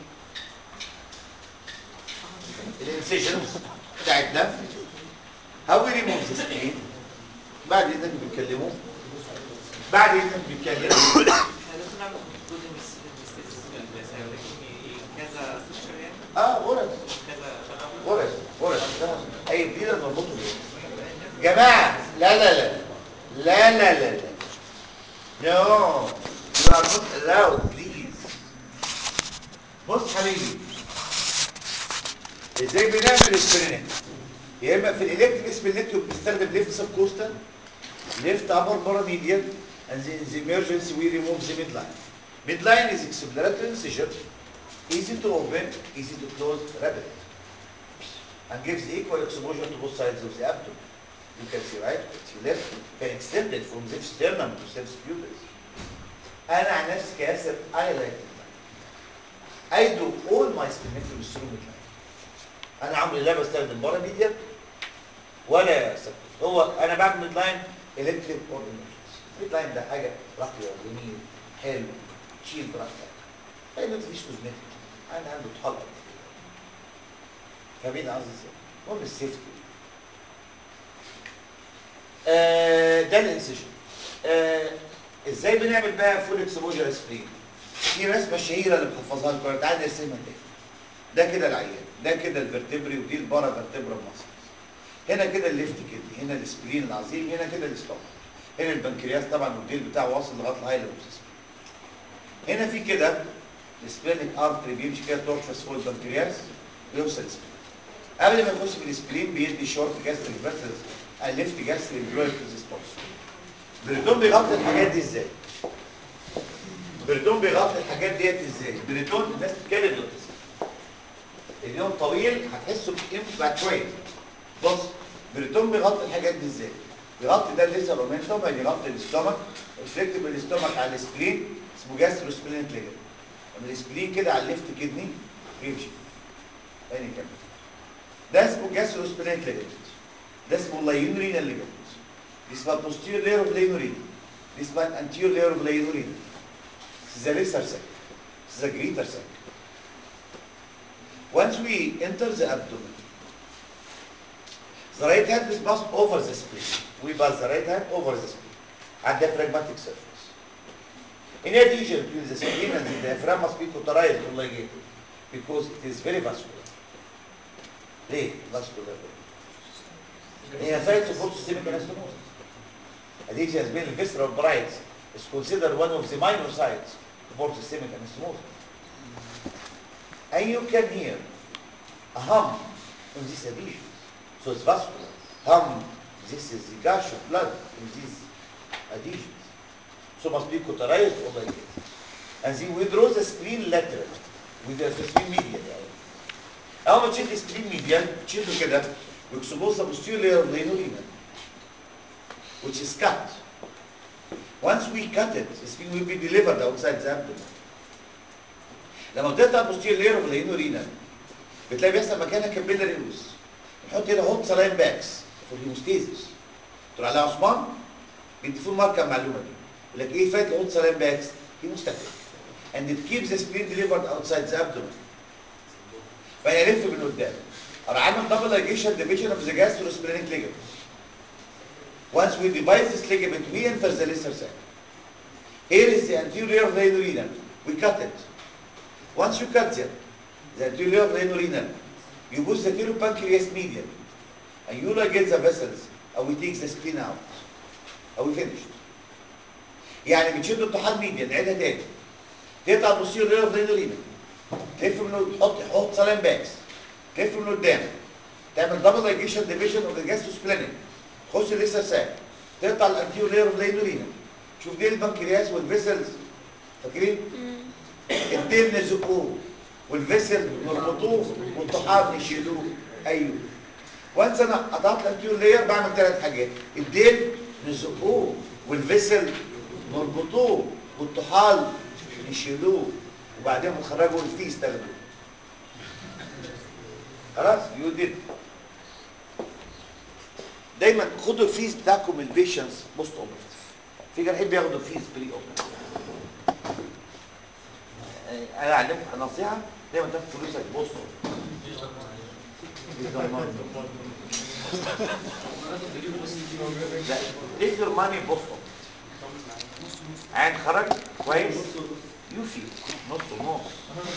الانسيجنز بتاعتنا how we remove the spleen بعد اذنك بيتكلموا بعد اذنك بيتكلموا احنا لازم نعمل جزء من السيرولوجي كذا سيشن يعني اه ورد كذا ورد ورد اي جديده نربطه بيه جماعه لا لا لا لا لا لا لا نو you are not allowed please بص حبيبي ازاي بنعمل السبرينات يا اما في الالكتريك اسبليتيو بنستخدم ليفت سب كوستال ليفت ابر باراميديال and in the emergency we remove the midline midline is exploratory incision easy to open easy to close rapidly and gives equal exposure to both sides of the abdomen. You can see right, it's left can extend it from the sternum to the pubis. أنا عن نفسي كياسر I like it. I do all my splenectomy through midline. أنا عمري لا بستخدم بارا ميديا ولا سبت. هو أنا بعمل ميدلاين الكتريك اور emergency. ميدلاين ده حاجة راقية جميل حلو تشيل براحتك. لأن مفيش كوزمتيك. أنا عنده تحلق فاهمين قصدي ازاي؟ المهم السيفتي آه ده الانسيشن آه ازاي بنعمل بقى فول اكسبوجر سبرين في رسمه شهيره اللي محفظها لكم تعالى نرسمها تاني ده كده العيان ده كده الفرتبري ودي البارا فرتبرا ماسلز هنا كده الليفت كده هنا السبلين العظيم هنا كده الاستومك هنا البنكرياس طبعا والديل بتاعه واصل لغايه الهايلوس هنا في كده السبلينيك ارتري بيمشي كده تورشس فوق البنكرياس ويوصل السبلين قبل ما يخش في السبلين بيدي شورت جاستريك فيسلز الليفت جاستريك بلويد ريسبونس بريتون بيغطي الحاجات دي ازاي؟ بريتون بيغطي الحاجات ديت ازاي؟ بريتون الناس بتتكلم دلوقتي اليوم طويل هتحسوا بقيمته بعد شويه بص بريتون بيغطي الحاجات دي ازاي؟ بيغطي ده الليزر رومنتوم يعني يغطي الاستومك ريفلكت بالاستومك على السبلين اسمه جاسترو سبلين ليجر لما السبلين كده على الليفت كدني يمشي تاني كمل ده اسمه جاسترو سبلين ليجر ده اسمه لاينورينال ليجر دي اسمها posterior layer of lainurina دي اسمها anterior layer of lainurina This is a lesser sac. This is a greater sac. Once we enter the abdomen, the right hand is passed over the spleen. We pass the right hand over the spleen at diaphragmatic surface. In addition to the spleen and the diaphragm must be cauterized or ligated because it is very vascular. ليه vascular? هي sites of full systemic anastomosis. Adhesion has been the visceral brides is considered one of the minor sites for systemic anastomosis. And you can hear a hum on this adhesion. So it's vascular. Hum, this is the gush of blood in these adhesions. So must be cauterized or like this. And then we draw the spleen lateral with the spleen medial. يعني. أول ما تشيل السبلين medial تشيله كده ويكسبوه the posterior layer of the inulina, which is cut. Once we cut it, the spleen will be delivered outside the abdomen. لما بتقطع posterior layer of the inulina بتلاقي بيحصل مكانها كابيلاري روز نحط هنا هوت سلاين باكس في الهيموستيزيس تروح عليها عثمان بيدي فول ماركه المعلومه دي يقول لك ايه فات الهوت سلاين باكس هيموستاتيك and it keeps the spleen delivered outside the abdomen فيلف من قدام اروح عامل دبل ligation division of the gastrosplenic ligament once we divide this ligament we enter the lesser sac here is the anterior of the renal we cut it once you cut them the anterior of the renal you push the pancreas median and you ligate the vessels and we take the spleen out and we finished يعني بتشد الطحال ميديان نعيدها تاني تقطع البوستيريور لير اوف رينولينا تلف من تحط تحط سلام باكس تلف من قدام تعمل دبل لايجيشن ديفيجن اوف ذا جاستروسبلينيك تخش الليسر ساك تقطع الانتيور لير اوف رينولينا شوف دي البنكرياس والفيسلز فاكرين؟ الديل نزقوه والفيسل نربطوه والطحال نشيلوه ايوه وانس انا قطعت الانتيور لير بعمل ثلاث حاجات الديل نزقوه والفيسل نربطوه والطحال يشيلوه وبعدين نخرجوا الفيس تاخدوه خلاص يو ديد دايما خدوا الفيس بتاعكم البيشنس بوست اوبرتيف في جراحين بياخدوا فيس بري اوبرتيف انا اعلمكم نصيحه دايما تاخد فلوسك بوست لا take your money بوست عين خرج كويس يوفي نص ونص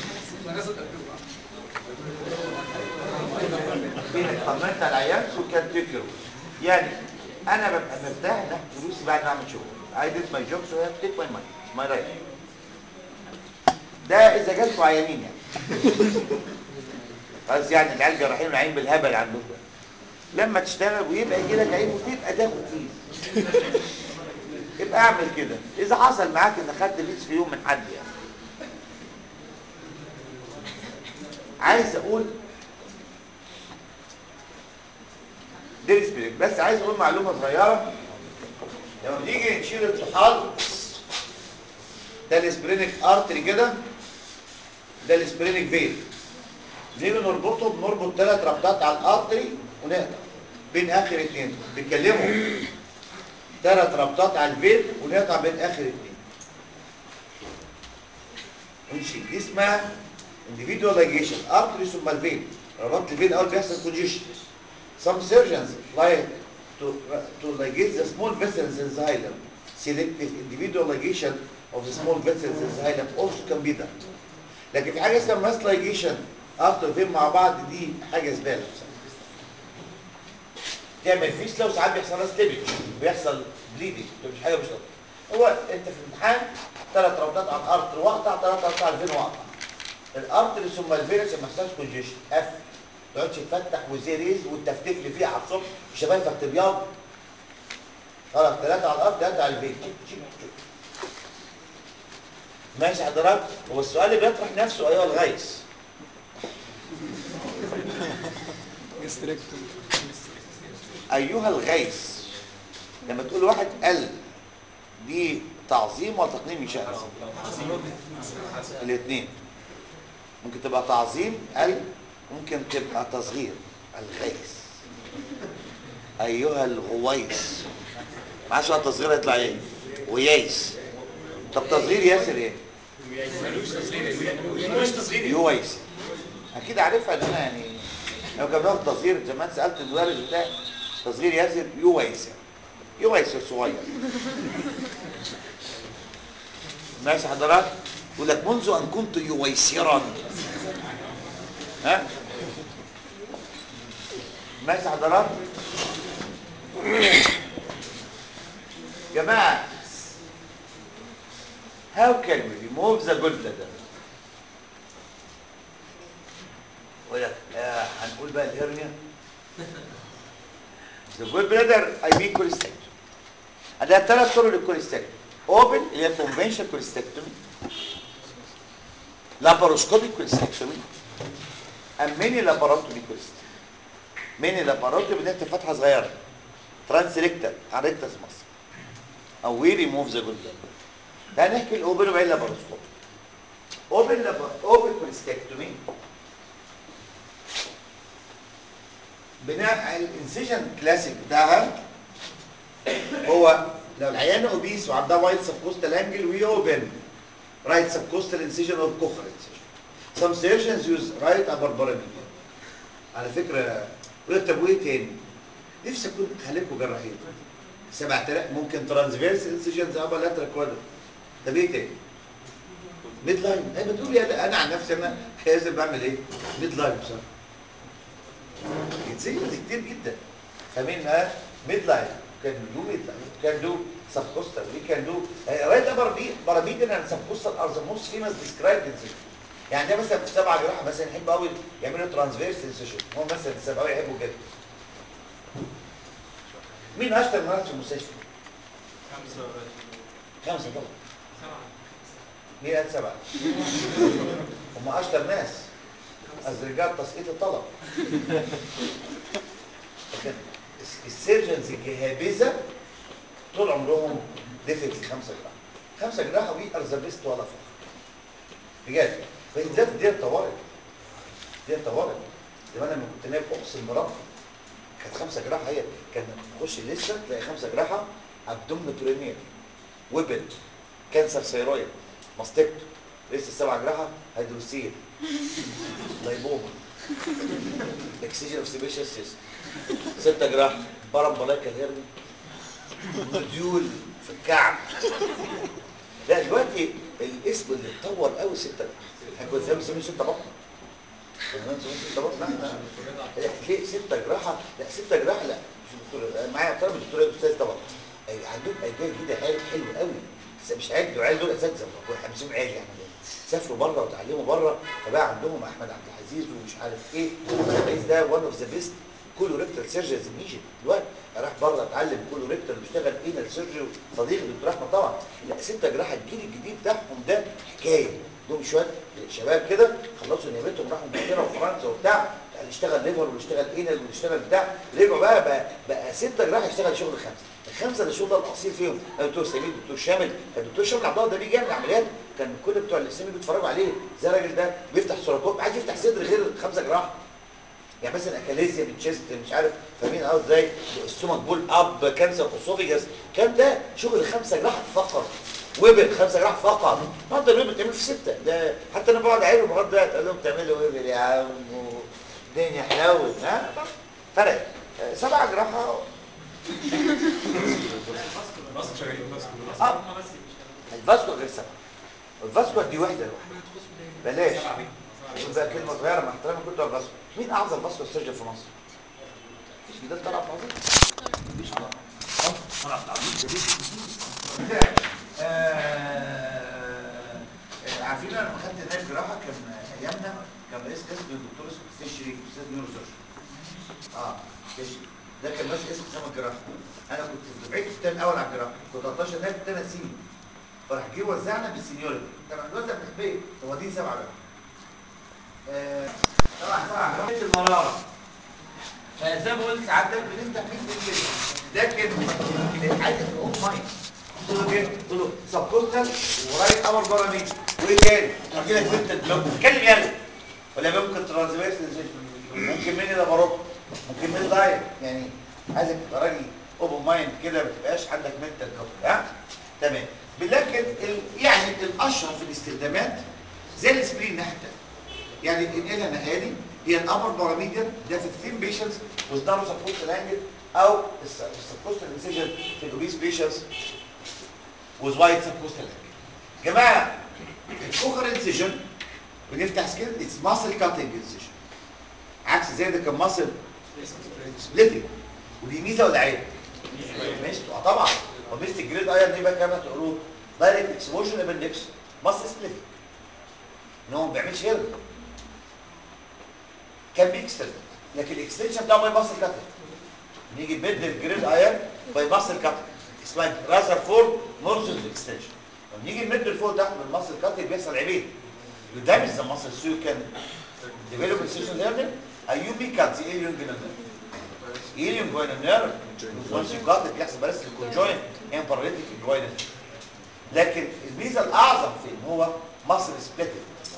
بينك طمنت على العيال سو كان تكرو يعني انا ببقى مرتاح ناخد فلوسي بعد ما اعمل شغل I did my job so I have to take my money It's my right ده اذا جاتكم عيانين يعني خلاص يعني العيال جراحين والعين بالهبل عندكم لما تشتغل ويبقى يجي لك عين وتبقى تاخد فلوس يبقى اعمل كده اذا حصل معاك ان خدت فلوس في يوم من حد يعني عايز اقول ديريس بريك بس عايز اقول معلومه صغيره لما بنيجي نشيل الطحال ده الاسبرينيك ارتري كده ده الاسبرينيك فين نيجي نربطه بنربط ثلاث ربطات على الارتري ونقطع بين اخر اتنين بيتكلموا ثلاث ربطات على الفين ونقطع بين اخر اتنين ونشيل دي اسمها individual ligation artery ثم الفين ربطت الفين اول بيحصل congestion some surgeons like to to ligate the small vessels in the hilum selective individual ligation of the small vessels in the hilum also can be done لكن في حاجه اسمها mass ligation ارتر فين مع بعض دي حاجه زباله بصراحه تعمل فيسلا وساعات بيحصل لها ستيبج بيحصل بليدنج مش حاجه مش لطيفة. هو انت في الامتحان ثلاث راوندات على الارتر واقطع ثلاث راوندات على الفين واقطع الارتر ثم الفينس ما يحصلش كونجيشن قفل ما تقعدش تفتح وزيريز والتفتيف اللي فيه على الصبح شفايفك تبيض خلاص ثلاثه على الارض ثلاثه على الفين تشيك تشيك تشيك ماشي حضرتك هو السؤال اللي بيطرح نفسه ايها الغيث ايها الغيث لما تقول واحد ال دي تعظيم ولا تقنين يشهز الاثنين ممكن تبقى تعظيم ال ممكن تبقى تصغير الغيث ايها الغويس معاش وقت تصغير هيطلع ايه وييس طب تصغير ياسر ايه يويس اكيد عارفها ان انا يعني لو كان بناخد تصغير زمان سالت المدرس بتاعي تصغير ياسر يويس يويس صغير ماشي حضرتك يقول لك منذ ان كنت يويسرا ها ماشي حضرتك جماعه how can we remove the gallbladder يقول لك آه هنقول بقى الهرنيا the gallbladder I mean cholecystectomy عندها ثلاث طرق للكوليستكتومي اوبن اللي هي conventional cholecystectomy laparoscopic cholecystectomy and mini laparotomy cholecystectomy mini laparotomy بنفتح فتحه صغيره ترانسريكتال على ريكتس مصر او وي ريموف ذا gallbladder تعال نحكي الاوبن وبعدين لاباروسكوب اوبن لابا اوبن كوليستكتومي بناء على الانسيجن كلاسيك بتاعها هو لو العيانه اوبيس وعندها وايت سبكوستال انجل وي اوبن رايت سبكوستال انسيجن اور كوخر انسيجن some surgeons use right upper pyramid على فكره قلت طب وايه تاني نفسي اكون خليكم جراحين 7000 ممكن ترانسفيرس انسيجن زي ابر لاترال كوادر طب ايه تاني؟ ميد لاين ايه بتقول يا انا عن نفسي انا لازم بعمل ايه؟ ميد لاين بصراحه يتسجل كتير جدا فاهمين ها؟ ميد لاين كان دو ميد لاين كان دو سب كوستال وي كان دو رايت ابر بي بارابيدن اند سب كوستال ار ذا موست فيمس ديسكرايبد انسيجن يعني ده مثلا في سبعه جراحه مثلا يحب قوي يعملوا ترانسفيرس انسيجن هو مثلا السبعه يحبوا كده مين اشطر ناس في المستشفى؟ خمسة خمسه طبعا سبعة مين قال سبعه؟ هم اشطر ناس الرجال تسقيط الطلب لكن الس- السيرجنز الجهابذه طول عمرهم ديفيكت خمسه جراحه خمسه جراحه وي ار ذا بيست ولا فخر بجد بالذات دي طوارئ دي طوارئ زمان لما كنت نايم اقسم بربي كانت خمسه جراحه هي كان تخش لسه تلاقي خمسه جراحه ابدومن برينير ويبل كانسر ثيرويد ماستكتو لسه سبعه جراحه هيدروسيل لايبوما اكسجين اوف سيبيشال سيستم ستة جراح بارامبلايكا هيرني مديول في الكعب لا دلوقتي الاسم اللي اتطور قوي ستة جراح احنا كنا زمان بنسميه ستة بطن كنا زمان بنسميه ستة بطن لا احنا ليه ستة جراحة لا ستة جراحة لا مش دكتور معايا احترام الدكتور الاستاذ طبعا أي- عندهم اجيال جديده حلو حلو قوي بس مش عيال دول عيال دول اساتذه احنا بنسميهم عيال يعني سافروا بره وتعلموا بره فبقى عندهم احمد عبد العزيز ومش عارف ايه احمد عبد العزيز ده وان اوف ذا بيست كولوريكتال سيرجنز ان ايجيبت دلوقتي راح بره اتعلم كولوريكتال واشتغل اينال سيرجري صديق دكتور احمد طبعا لا ستة جراحه الجيل الجديد بتاعهم ده حكايه دول شويه شباب كده خلصوا نيابتهم راحوا انجلترا وفرنسا وبتاع اللي اشتغل ليفر واللي اشتغل اينال واللي اشتغل بتاع رجعوا بقى بقى, بقى ستة جراحه يشتغل شغل خمسه الخمسه ده الشغل ده الاصيل فيهم الدكتور سمير الدكتور شامل الدكتور شامل عبد الله ده بيجي يعمل عمليات كان كل بتوع الاسامي بيتفرجوا عليه زي الراجل ده بيفتح سوراكوب عايز يفتح صدر غير خمسه جراحه يعني مثلا اكاليزيا بالتشيست مش عارف فاهمين اه ازاي السtomach بول اب كانسر اسوفيجاس كان ده شغل خمسه جراحه فقط ويبل خمسه جراحه فقط النهارده الويبل بتعمل في سته ده حتى انا بقعد اعيرهم لغايه دلوقتي اقول لهم بتعملوا ويبل يا عم الدنيا حلاوه ها فرق آه، سبعه جراحه اه الفاسكو غير سبعه الفاسكو دي وحده لوحدها بلاش شوف بقى كلمه صغيره مع احترامي كنت بس مين اعظم باسكت سيرجن في مصر؟ مفيش جدال طلع في مصر؟ مفيش طبعا اه طلع في عظيم عارفين انا لما خدت نايب جراحه كان ايامنا كان رئيس قسم الدكتور اسمه حسين شريف استاذ نيورو اه ماشي ده كان ماسك اسم قسم الجراحه انا كنت في دفعتي في الترم الاول على الجراحه كنت 13 نايب كنت انا سينيور فراح جه وزعنا بالسينيورتي طبعا الوزع بالحبيه هو دي سبعه بقى آه، طبعا سبعه جرامات المراره فزي ما قلت ساعات بنفتح 100 مللي لكن الحاجه في الاوف مايند قلت له ايه؟ قلت له سبكوستال ورايت امر باراميد وايه تاني؟ قلت لك وانت بلوك اتكلم يلا ولا ممكن ترانزفيرس ممكن مني ده بروح ممكن مني ضايع يعني عايزك تبقى راجل اوبن مايند كده ما تبقاش عندك منتال بلوك ها تمام لكن ال... يعني الاشهر في الاستخدامات زي الاسبرين الناحيه الثانيه يعني الانقلها نهالي هي الابر باراميديان ده في الثين بيشنز وزدارو سبكوستال انجل او السبكوستال انسيجن في الاوبيس بيشنز with white subcostal angle. جماعه الكوخر انسيجن بنفتح سكين اتس ماسل كاتنج انسيجن عكس زي ده كان ماسل سبليتنج ودي ميزه ولا عيب؟ ميزته اه طبعا وميزه الجريد ايرن دي بقى كما تقولوا دايركت اكسبوجن ابندكس ماسل سبليتنج ان هو ما بيعملش هيرن كان بيكستند لكن الاكستنشن بتاعه باي ماسل كاتنج نيجي نبدل الجريد ايرن باي ماسل كاتنج اسمها رازر فورد مورسز اكستنشن لما نيجي نمد لفوق تحت بالماسل كاتنج بيحصل عيبين You damage the muscle so you can develop incision learning and you may cut the alien guinea nerve. Alien guinea nerve once you cut it بيحصل بس الكونجوين and paralytic inguinal لكن الميزه الاعظم في ان هو muscle splitting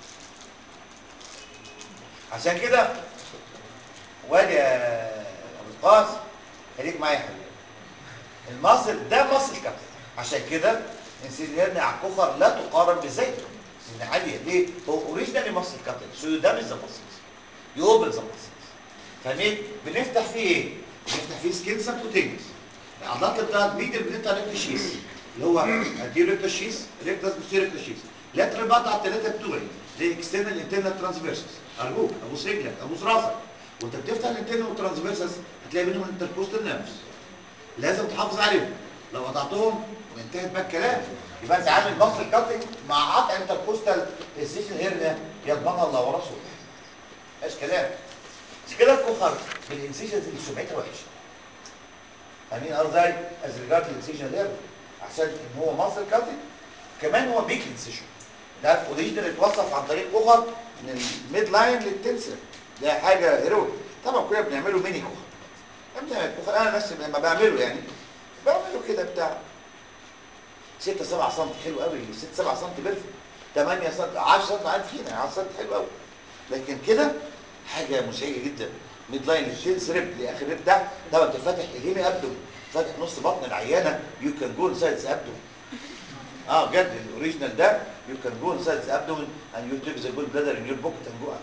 عشان كده وادي يا ابو القاسم خليك معايا يا حبيبي المصل ده مصل كابتن عشان كده انسيليرني على الكفر لا تقارن بزيته لان عاليه ليه؟ هو اوريجينالي مصل كابتن سو يو دامج ذا مصلز يو اوبن ذا مصلز فاهمين؟ بنفتح فيه ايه؟ بنفتح فيه سكين سبكوتينيوس العضلات بتاعت الميدل بنفتح ريكتا شيس اللي هو ادي ريكتا شيس ريكتاس بوستير ريكتا شيس لاترال بقطع الثلاثه بتوعي زي اكسترنال انترنال ترانسفيرسس ارجوك ابوس رجلك ابوس راسك وانت بتفتح الانترنال والترانسفيرسس هتلاقي منهم انتركوستال نيرفز لازم تحافظ عليهم لو قطعتهم انتهت بقى الكلام يبقى انت عامل مصل كاتنج مع قطع انتركوستال السيشن هيرنيا يضمنها الله ورسوله مفيش كلام مش كده الكخر بالانسيشنز اللي سمعتها وحشه فاهمين قصدي از ريجارد الانسيشن هيرنيا عشان ان هو مصل كاتنج كمان هو بيك انسيشن ده اوريجينال اتوصف عن طريق كخر من الميد لاين للتنسر ده حاجه هيرويك طبعا كنا بنعمله ميني كخر بنعمل كخر انا نفسي لما بعمله يعني بعمله كده بتاع 6 7 سم حلو قوي 6 7 سم بيرفكت 8 سم 10 سم عارف فينا 10 سم حلو قوي لكن كده حاجه مزعجه جدا ميد لاين للتنس ريب لاخر ريب ده ده انت فاتح الهيمي ابدوم فاتح نص بطن العيانه يو كان جو انسايد ذا ابدوم اه بجد الاوريجينال ده يو كان جو انسايد ذا ابدومن اند يو تيك ذا جود بلادر ان يور بوكيت اند جو اوت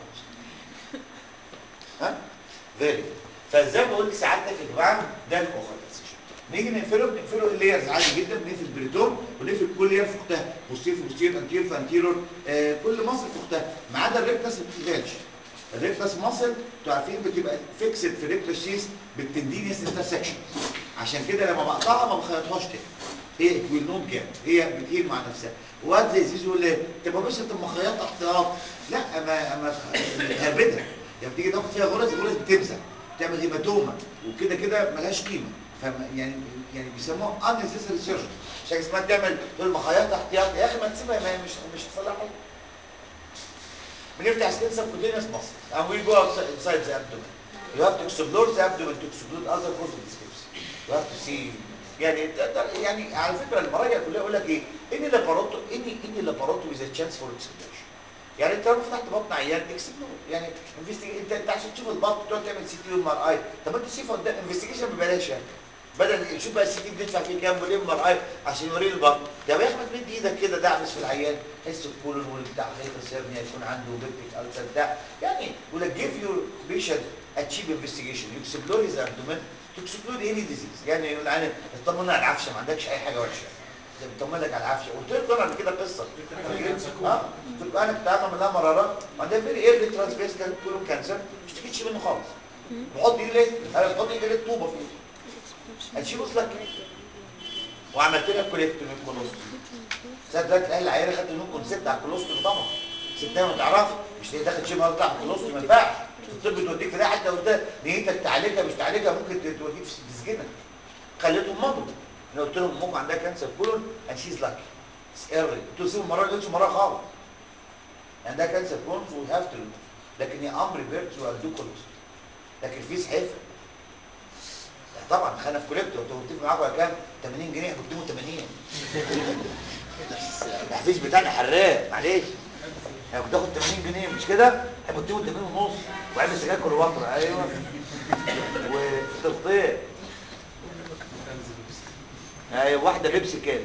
ها فيري فزي ما قلت سعادتك يا جماعه ده الكوخر نيجي نقفله بنقفله الليرز عادي جدا بنقفل البريتون ونقفل كل لير في اختها بوستير في بوستير انتير في انتيرور آه كل مصل في اختها ما عدا الريكتاس ما بتتغيرش الريكتاس مصل انتوا عارفين بتبقى فيكسد في الريكتاس شيس بالتندينيس انترسكشن عشان كده لما بقطعها ما بخيطهاش تاني هي ويل نوت جاب هي بتهيل مع نفسها وقت زي زيزو يقول لي طب يا باشا انت مخيطها احتياط لا اما اما هربتها يعني بتيجي تاخد فيها غرز الغرز بتمسح تعمل هيماتوما وكده كده ملهاش قيمه فم يعني يعني بيسموها unnecessary surgery مش حاجه اسمها تعمل تقول مخيطه احتياط يا اخي ما تسيبها ما هي مش مش هتصلح حاجه بنفتح سكين سبكوتينس مصر and we go outside inside the abdomen you have to explore the abdomen to exclude other causes of you have to see يعني ده ده يعني على فكره المراجع كلها يقول لك ايه اني لاباروتو اني اني لاباروتو with a chance for exploration يعني انت لو فتحت بطن عيان اكسبلور يعني انفستيجيشن انت انت عشان تشوف البطن تقعد تعمل سي تي وام ار اي طب انت شايفه قدام انفستيجيشن ببلاش يعني بدل شوف بقى السي تي بندفع فيه كام والام ار اي عشان يوريني البطن طب يا احمد مد ايدك كده دعبس في العيان حس الكولون والبتاع هيخلص هيرنيا يكون عنده بيبتيك السر بتاع يعني يقول لك جيف يور بيشنت اتشيف انفستيجيشن يو اكسبلور هيز ابدومن تو اكسبلور اني ديزيز يعني يقول انا اطمنا على العفشه ما عندكش اي حاجه وحشه بتطمن لك على العفشه قلت لكم انا قبل كده قصه اه قلت لكم انا كنت عامل لها مراره وعندها فيري ايرلي ترانسفيس كان كله كانسر مش تجيش منه خالص بحط ايدي ليه؟ انا بحط ايدي ليه طوبه في ايدي هتشيل لك وعملت لها كوليكتومي كولوستومي ساعات دلوقتي الاهل العيال خدت منهم كونسيبت على الكولوستومي طبعا ستها ما تعرفش مش هي داخل شيء مرضى على الكولوستومي ما ينفعش الطب توديك في ده حتى لو انت نيتك تعالجها مش تعالجها ممكن توديك في تسجنك خليتهم مضوا انا قلت لهم امكم عندها كانسر كولون اند شيز لاكي ايرلي قلت له سيبوا المره دي المره خالص عندها كانسر كولون وي هاف تو لكن يا امر بيرت وادو كولوستومي لكن في سحيفه لا طبعا خلينا في كوليكتور انتوا متفق معاكم على كام 80 جنيه بكتبوا 80 التحفيز بتاعنا حراق معلش يعني بتاخد 80 جنيه مش كده هيبقوا 80 ونص وعامل سجاير كليوباترا ايوه وتفطير ايوه واحده بيبسي كانت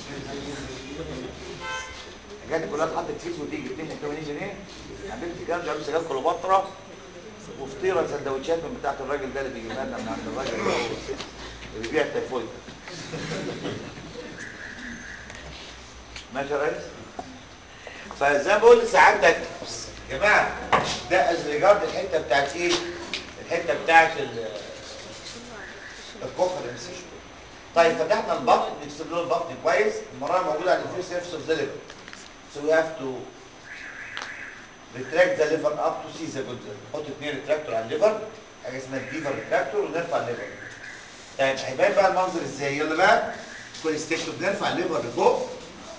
الحاجات دي كلها اتحطت فيس وتيجي 82 جنيه حبيبتي كام جاب سجاير كليوباترا وفطيره سندوتشات من بتاعت الراجل ده اللي بيجيبها لنا من عند الراجل اللي هو اللي بيبيع التيفويد ماشي يا ريس فزي ما بقول لسعادتك يا جماعه ده از ريجارد الحته بتاعت ايه الحته بتاعت ال- الكوخه الانسيشن طيب فتحنا البطن نكسب له البطن كويس المراره موجوده على الفيو سيرفس اوف ذا ليفر so we have to retract the liver up to see the good نحط اثنين ريتراكتور على الليفر حاجه اسمها الديفر ريتراكتور ونرفع الليفر طيب هيبان بقى المنظر ازاي يلا بقى كل ستيكتور بنرفع الليفر لفوق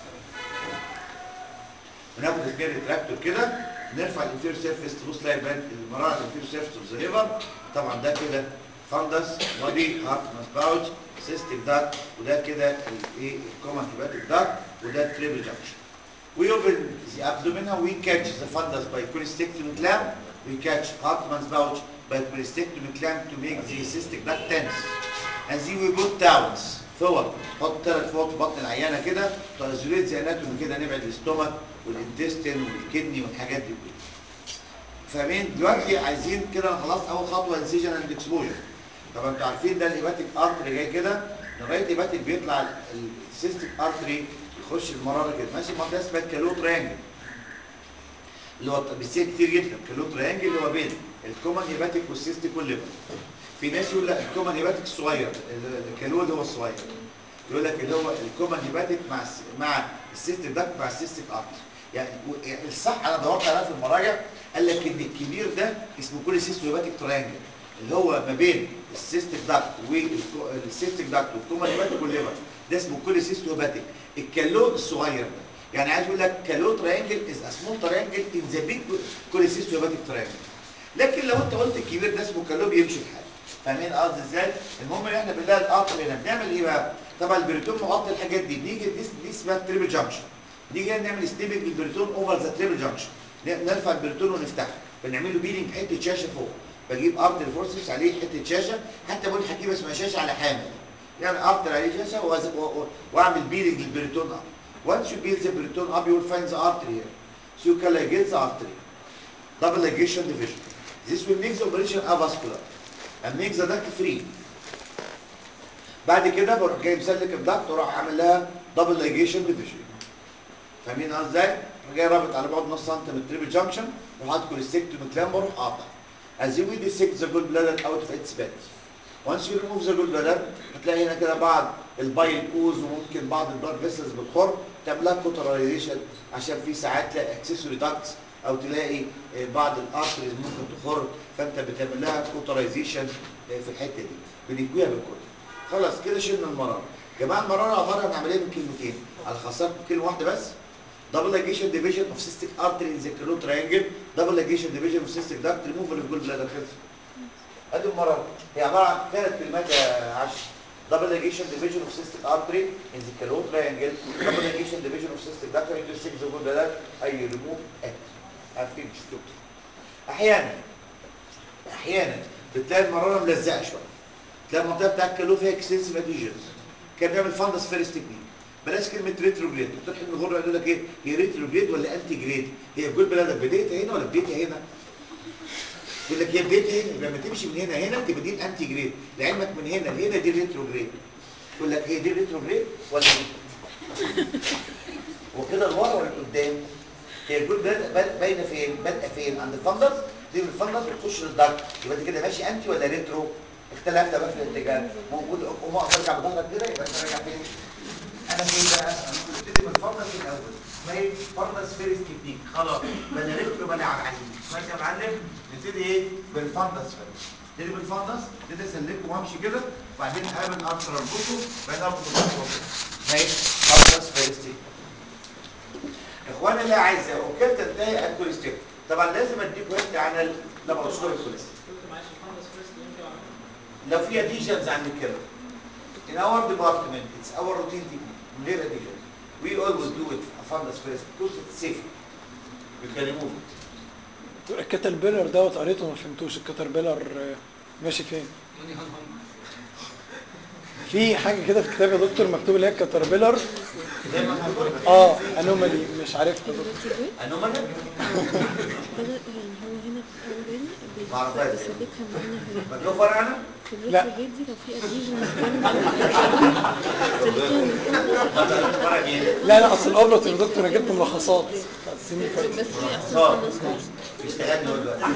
وناخد اثنين ريتراكتور كده نرفع الانفير سيرفيس تبص تلاقي بان المراعي الانفير سيرفيس اوف ذا ليفر طبعا ده كده فندس بودي هارت باوتش سيستم داك وده كده الايه الكومن هيباتيك داك وده تريبل جانكشن We open the abdomen and we catch the fundus by cholecystectomy clamp. We catch Hartmann's pouch by cholecystectomy clamp to make the cystic duct tense. And then we put towels فوط حط ثلاث فوط في بطن العيانه كده تأزوليت زي اناتومي كده نبعد الاستومك والانتستين والكدني والحاجات دي كلها. فاهمين؟ دلوقتي عايزين كده انا خلاص اول خطوه انسيجن اند اكسبوجر. طبعا انتوا عارفين ده الهيباتيك ارتري جاي كده لغايه الهيباتيك بيطلع السيستيك ارتري يخش المراره كده ماشي منطقه اسمها الكالو تريانجل اللي هو بيصير كتير جدا كالو تريانجل اللي هو بين الكومن هيباتيك والسيستيك والليفر في ناس يقول لا الكومن هيباتيك الصغير ال- الكالو اللي هو الصغير يقول لك اللي هو الكومن هيباتيك مع الس- مع السيستيك داك مع السيستيك ارتري يعني و- يعني الصح انا دورت عليها في المراجع قال لك ان الكبير ده اسمه كل سيستو هيباتيك تريانجل اللي هو ما بين السيستيك داكت والسيستيك داكت والكومن هيباتيك والليفر ده اسمه كل سيستو هيباتيك الكالو الصغير ده يعني عايز اقول لك كالو تريانجل از ا سمول تريانجل ان ذا بيج كل سيستو هيباتيك تريانجل لكن لو انت قلت الكبير ده اسمه كالو بيمشي الحال فاهمين قصدي ازاي؟ المهم ان احنا بنلاقي القطر هنا بنعمل ايه بقى؟ طبعا البريتون مغطي الحاجات دي بنيجي دي, دي اسمها تريبل جانكشن نيجي هنا نعمل ستيبنج للبريتون اوفر ذا تريبل جانكشن نرفع البريتون ونفتحه بنعمل له بيلينج حته شاشه فوق بجيب ارتر فورسز عليه حته شاشه حتى بقول حكيمه اسمها شاشه على حامل يعني ارتر عليه شاشه وأز- و- و- واعمل بيلينج للبريتون اب once you peel the periton up you will find the artery here so you can ligate the artery double ligation division this will make the operation avascular and make the duct free بعد كده بروح جاي مسلك الدكت واروح عامل لها دبل لايجيشن ديفيجن فاهمين قصدي ازاي؟ أروح جاي رابط على بعد نص سنتي من التريبل جانكشن واروح هات كوليستيكتومي كلام واروح قاطع as we dissect the gallbladder out of its bed once you remove the gallbladder هتلاقي هنا كده بعض البايل اوز وممكن بعض البلاد فيسلز بتخر تعمل لها كوترايزيشن عشان في ساعات تلاقي اكسسوري داكتس او تلاقي آه، بعض الارتريز ممكن تخر فانت بتعمل لها كوترايزيشن في الحته دي بنكويها بالكوت خلاص كده شلنا المراره جماعه المراره عباره عن عمليه من كلمتين على خاصات كلمه واحده بس double ligation division of cystic artery in the clot triangle double ligation division of cystic duct removal of gallbladder خلص ادي المراره هي عباره عن ثلاث كلمات يا عشر double ligation division of cystic artery in the clot triangle double ligation division of cystic duct and intersect the gallbladder اي remove it عارفين مش دكتور احيانا احيانا بتلاقي المراره ملزقه شويه تلاقي المنطقه بتاعت الكالو فيها اكستنسيف اديجنز كان بيعمل فاندس فيرست تكنيك بلاش كلمه ريتروجريد دكتور حلمي غره يقول لك ايه هي ريتروجريد ولا انتي جريد هي الجول بلادر بدايتها هنا ولا بدايتها هنا يقول لك هي بدايتها هنا لما تمشي من هنا هنا تبقى دي الانتي جريد لعلمك من هنا لهنا دي الريتروجريد يقول لك هي دي الريتروجريد ولا دي وكده لورا ولا لقدام هي الجول بادئه بادئه- باينه فين بادئه فين عند الفندس دي من الفندس بتخش للدرج يبقى انت كده ماشي انتي ولا ريترو اختلفت بقى في الاتجاه موجود قوم اقف ارجع بظهرك كده يبقى انت راجع فين انا فين بقى انا ممكن ابتدي من الفندس الاول اسمها ايه فندس فيرست تكنيك خلاص بلا ريترو بلا عجين ماشي يا معلم نبتدي ايه بالفندس فيرست نبتدي بالفندس نبتدي اسلكه وامشي كده وبعدين اقابل ارثر اربطه وبعدين اربط الارثر ماشي فندس فيرست تكنيك اخوانا اللي عايزه وكده تنتهي الكوليستيك طبعا لازم اديكم هنت عن اللابروسكوبي الكوليستيك لو في اديشنز عند الكلى in our department it's our routine technique من غير additions we always do it a fundus first because it's safe we can remove it الكتربيلر دوت قريته ما فهمتوش الكتربيلر آه، ماشي فين في حاجه كده في الكتاب يا دكتور مكتوب اللي هي الكتربيلر زي ما احنا بنقول اه انومالي مش عارفها يا دكتور انومالي بدأ يعني هو هنا في الأول بي- معرفهاش. بيثبتها معانا هنا مكتوب فرع انا في لا. الريتروجيت دي لو في اديجنز جنب سلكيها من فوق فرع مين لا لا اصل الابرة يا دكتور انا جبت ملخصات بتاعت السنين اللي فاتت بس هي اصلا صار. خلص كورس بيشتغلني هو دلوقتي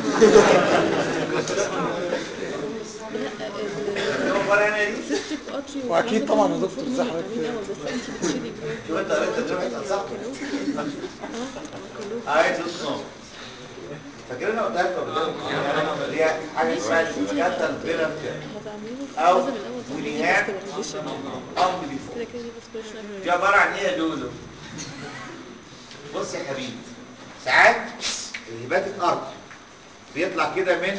لا مكتوب فرع انا دي السيستيك اتري وأكيد طبعاً يا دكتور زي حضرتك بس انت بتشيلي شوف انت قريت ترجمه انصحك اه كلهم عايز اسمه فاكرينها قلت لكم قبل كده اللي هي حاجه اسمها الكاتل بيرم هتعمله أو لازم الاول تعملي وليهاب استراتيجية. ام بيفور كده كده بس كل شويه دي عباره عن ايه يا لولو بص يا حبيبي ساعات الهيباتيك ارت بيطلع كده من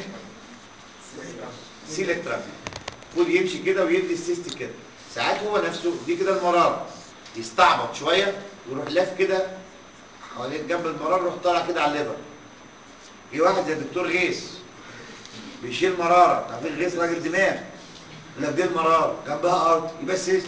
سيلكترا فول يمشي كده ويدي السيست كده ساعات هو نفسه دي كده المراره يستعبط شويه ويروح لاف كده حوالين جنب المراره يروح طالع كده على الليفر في واحد زي الدكتور غيث بيشيل مراره عارفين غيث راجل دماغ لا دي المراره جنبها ارض يبقى السيست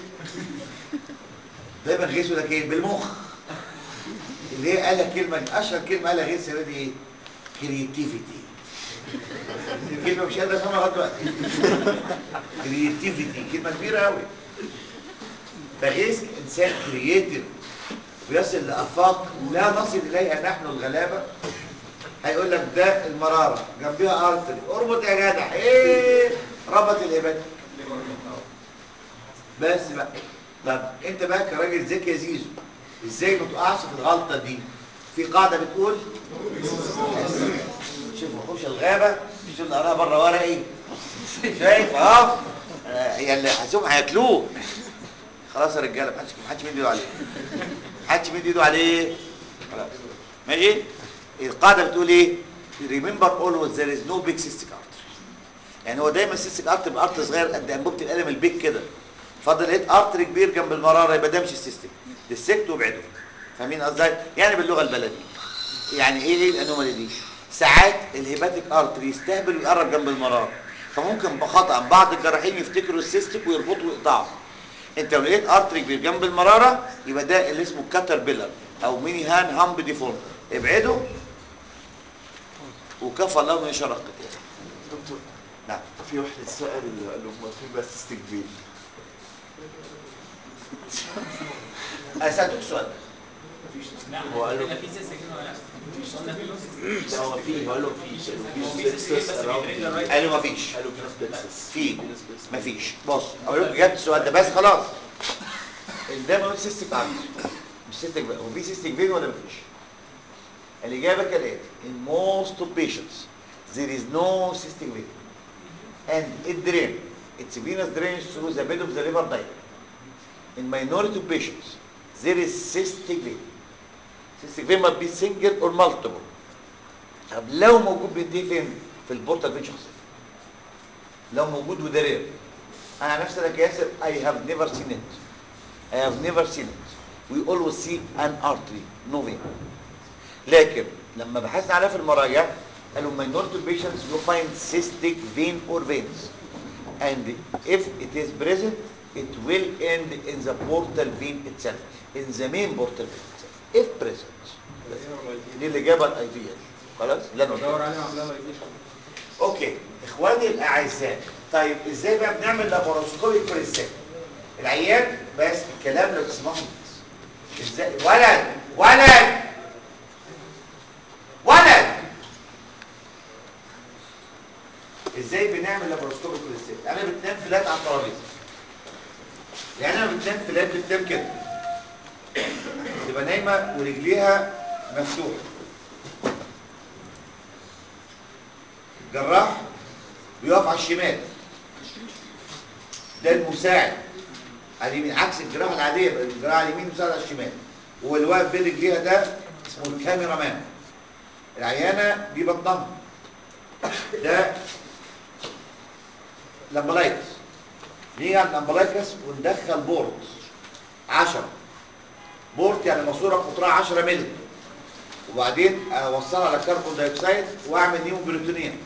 دايما غيث لك ايه بالمخ اللي هي قالها كلمه اشهر كلمه قالها غيث يا دي ايه كرياتيفيتي كلمه مش قادر افهمها لغايه دلوقتي كرياتيفيتي كلمه كبيره قوي فغيث انسان كرياتيف ويصل لافاق لا نصل اليها نحن الغلابه هيقول لك ده المراره جنبها ارتري اربط يا جدع ايه ربط الهبات بس بقى طب انت بقى كراجل ذكي يا زيزو ازاي ما تقعش في الغلطه دي في قاعده بتقول شوف وحوش الغابه شوف نقراها بره ورا ايه شايف اه آه، هي اللي هسيبهم هياكلوه خلاص يا رجاله محدش محدش يمد ايده عليه محدش يمد ايده عليه خلاص ماشي القاعده بتقول ايه remember always there is no big cystic artery يعني هو دايما السيستيك ارتري بيبقى ارتري صغير قد انبوبه القلم البيك كده فاضل لقيت ارتري كبير جنب المراره يبقى ده مش السيستيك ديسكت وابعده فاهمين قصدي يعني باللغه البلدي يعني ايه ايه الانومالي دي ساعات الهيباتيك ارتري يستهبل ويقرب جنب المراره فممكن بخطا بعض الجراحين يفتكروا السيستيك ويربطوا ويقطعوا انت لو لقيت ارتري كبير جنب المراره يبقى ده اللي اسمه كاتر بيلر او ميني هان هامب ديفورم ابعده وكفى الله من شر القتال دكتور نعم في واحد سأل قال له ما في بس استقبال انا سالتك سؤال هو قال له لا هو في هو قال له في قالوا في سكسس around- قالوا مفيش قالوا في سكسس في مفيش بص اقول لكم جبت السؤال ده بس خلاص ده ما هو سيستيك ارتري مش سيستيك بقى هو في سيستيك فين ولا مفيش الاجابه كالاتي in most of patients there is no cystic vein and it drain it's venous drainage through the bed of the liver diet in minority of patients there is cystic vein cystic vein must be single or multiple طب لو موجود بينتهي فين في البورتال فين شخصيا لو موجود وده رير انا عن نفسي انا كياسر I have never seen it I have never seen it we always see an artery no vein لكن لما بحثنا عليها في المراجع قالوا minority patients you find cystic vein or veins and if it is present it will end in the portal vein itself in the main portal vein itself if present دي الاجابه الايديال خلاص لا ندور عليها اوكي اخواني الاعزاء طيب ازاي بقى بنعمل لاباروسكوبيك بريسيت العيان بس الكلام لو تسمعوا ازاي ولد ولد ولد ازاي بنعمل لابروسكوبيك ريسيت انا بتنام فلات على الترابيزه يعني انا بتنام فلات بتنام كده تبقى نايمه ورجليها مفتوحه الجراح بيقف على الشمال ده المساعد على اليمين عكس الجراحه العاديه بقى الجراحه على اليمين مساعد على الشمال واللي واقف بين رجليها ده اسمه الكاميرا مان العيانه دي بطنها ده لامبلايكس نيجي على اللامبلايكس وندخل بورت 10 بورت يعني ماسوره قطرها 10 مللي وبعدين اوصلها على كربون دايوكسيد واعمل نيمو بريتونيا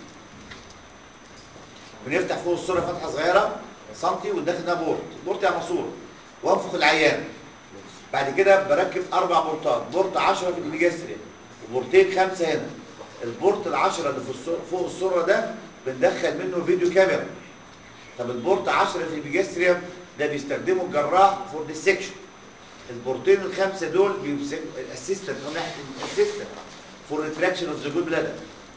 بنفتح فوق الصوره فتحه صغيره سنتي وندخل ده بورت بورت يعني ماسوره وانفخ العيان بعد كده بركب اربع بورتات بورت 10 في البيجاستريا وبورتين خمسه هنا البورت العشرة اللي في الصورة فوق الصورة ده بندخل منه فيديو كاميرا طب البورت 10 في البيجاستريا ده بيستخدمه الجراح فور ديسكشن البورتين الخمسه دول بيمسكوا الاسيستنت من ناحيه الاسيستنت فور ريتراكشن اوف ذا جود بلادر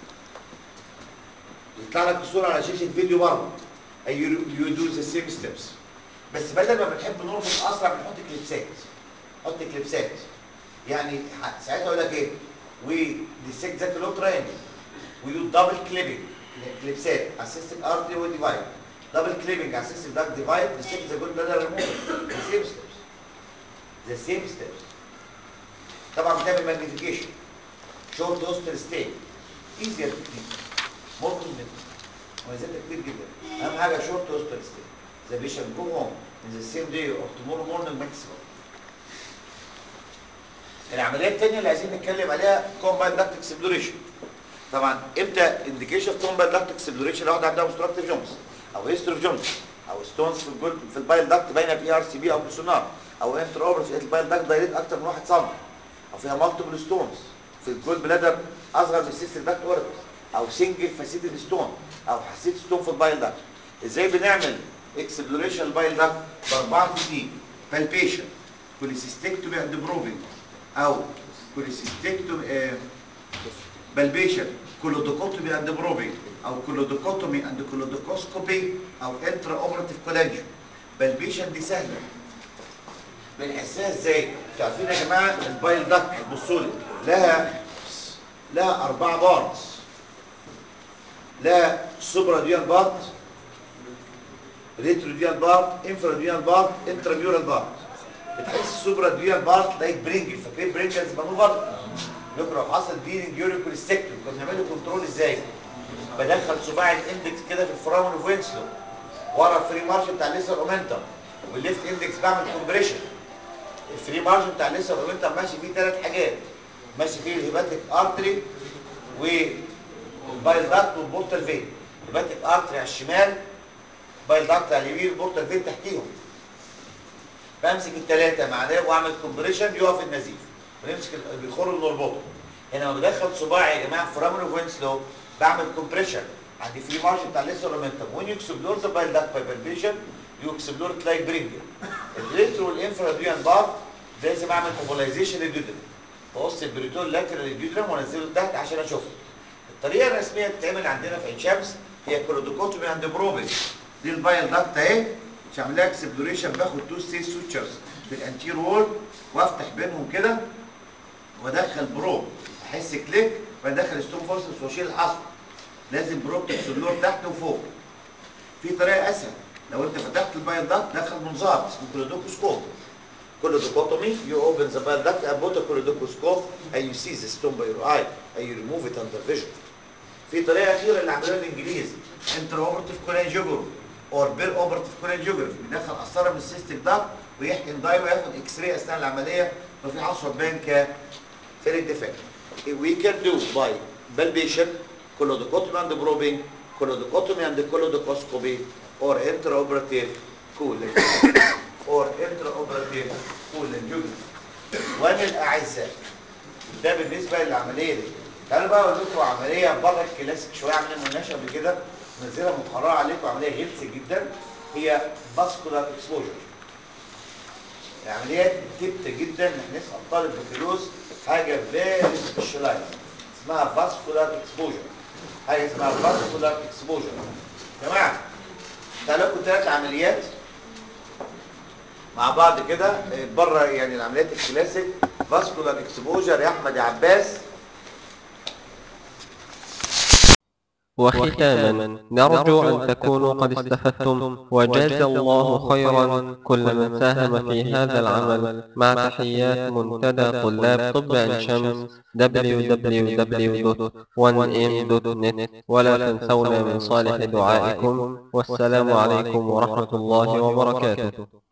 يطلع لك الصوره على شاشه فيديو بره اي يو دو ذا سيم ستيبس بس بدل ما بنحب نربط اسرع بنحط كليبسات حط كليبسات يعني ح- ساعتها اقول لك ايه وي ديسكت ذات لو تراينجل وي دو دبل كليبنج كليبسات اسيستنت ارتري وديفايد دبل كليبنج اسيستنت داك ديفايد ديسكت ذا جود بلادر ريموف ذا سيم ستيبس ذا سيم ستيبس طبعا بتعمل ماجنيفيكيشن شورت اوستر ستيت ايزير تكنيك مور كوزمتيك مميزاتها كتير جدا اهم حاجه شورت اوستر ستيت ذا بيشنت جو هوم ان ذا سيم داي اور تومورو مورنينج ماكسيموم العمليه الثانيه اللي عايزين نتكلم عليها كومباين داكت اكسبلوريشن طبعا امتى انديكيشن كومباين داكت اكسبلوريشن لو واحد عندها اوبستراكتيف جونز او هيستوري اوف جونز او ستونز في الجول في البايل داكت باينه بي ار سي بي او بسونار او انتر اوبر في البايل داكت دايريت اكتر من 1 سم او فيها مالتيبل ستونز في الجول بلادر اصغر من السيستم داكت اوربت او سنجل فاسيتد ستون او حسيت ستون في البايل داكت ازاي بنعمل اكسبلوريشن البايل داكت باربعه تكنيك بالبيشن كوليسيستكتومي اند بروفنج او كوليسيستكتومي بالبيشن كولودوكوتومي اند بروفنج او كولودوكوتومي اند كولودوكوسكوبي او انترا اوبراتيف كولانجيو بالبيشن دي سهله بنحسها ازاي؟ انتوا عارفين يا جماعه البايل داكت بصوا لي لها لها اربعه بارتس لها سوبرا ديال بارت ريترو ديال بارت انفرا ديال بارت انترا ديال بارت بتحس السوبرا ديال بارت لايك برينجل فاكرين برينجلز مانوفر لكن لو حصل بيرنج يوري كوليستكتوم كنا بنعمله كنترول ازاي بدخل صباع الاندكس كده في الفرامل وفينسلو ورا الفري مارش بتاع الليسر اومنتم والليفت اندكس بعمل كومبريشن الفري مارج بتاع الليسر اومنتم ماشي فيه ثلاث حاجات ماشي فيه الهيباتيك ارتري والبايل داكت والبورتال فين الهيباتيك ارتري على الشمال بايل داكت على اليمين والبورتال فين تحتيهم بمسك الثلاثه مع ده واعمل كومبريشن يقف النزيف بنمسك ال- بيخر ونربطه هنا لما بدخل صباعي يا جماعه في رامل وينسلو بعمل كومبريشن عندي فري مارج بتاع الليسر اومنتم وين يو اكسبلور ذا بايل داكت باي بالبيشن يو اكسبلور لايك برينجر الريترو والانفرا ديان بار لازم اعمل موبيلايزيشن للجدران بقص البريتول لاكر للجدران وانزله لتحت عشان اشوفه الطريقه الرسميه بتتعمل عندنا في عين شمس هي كرودوكوتومي عند بروبل دي البايل داكت اهي مش عامل لها اكسبلوريشن باخد تو ستيج سوتشرز في الانتير وول وافتح بينهم كده وادخل بروب احس كليك وادخل ستون فورسز واشيل الحصر لازم بروب تكسبلور تحت وفوق في طريقه اسهل لو انت فتحت البايل داكت دخل منظار اسمه كولودوكوسكوب كولودوكوتومي you open the bile duct and put a colodocoscope and you see the stone by your eye and you remove it under vision في طريقه اخيره اللي عملوها الانجليز انتر اوبرتيف كولانجيوجرافي اور بير اوبرتيف كولانجيوجرافي بيدخل قسطره من السيستيك داكت ويحقن داي وياخد اكس راي اثناء العمليه وفي حصوه تبان كفيريك ديفكت we can do by palpation colodocotomy and probing colodocotomy and colodocoscopy or intraoperative cooling or intraoperative cooling وانا الاعزاء ده بالنسبه للعمليه دي تعالوا بقى اقول لكم عمليه بره الكلاسيك شويه عمليه ما قلناش قبل كده نزلها مقرره عليكم عمليه غلسه جدا هي باسكولار اكسبوجر العمليات تبت جدا ان احنا نسال طالب بكالوريوس حاجه فيري سبيشالايز اسمها فاسكولار اكسبوجر حاجه اسمها فاسكولار اكسبوجر يا جماعه تعالوا لكم ثلاث عمليات مع بعض كده بره يعني العمليات الكلاسيك فاسكولار اكسبوجر يا احمد يا عباس وختاما نرجو أن تكونوا قد استفدتم وجاز الله خيرا كل من ساهم في هذا العمل مع تحيات منتدى طلاب طب عين شمس www.1m.net ولا تنسونا من صالح دعائكم والسلام عليكم ورحمة الله وبركاته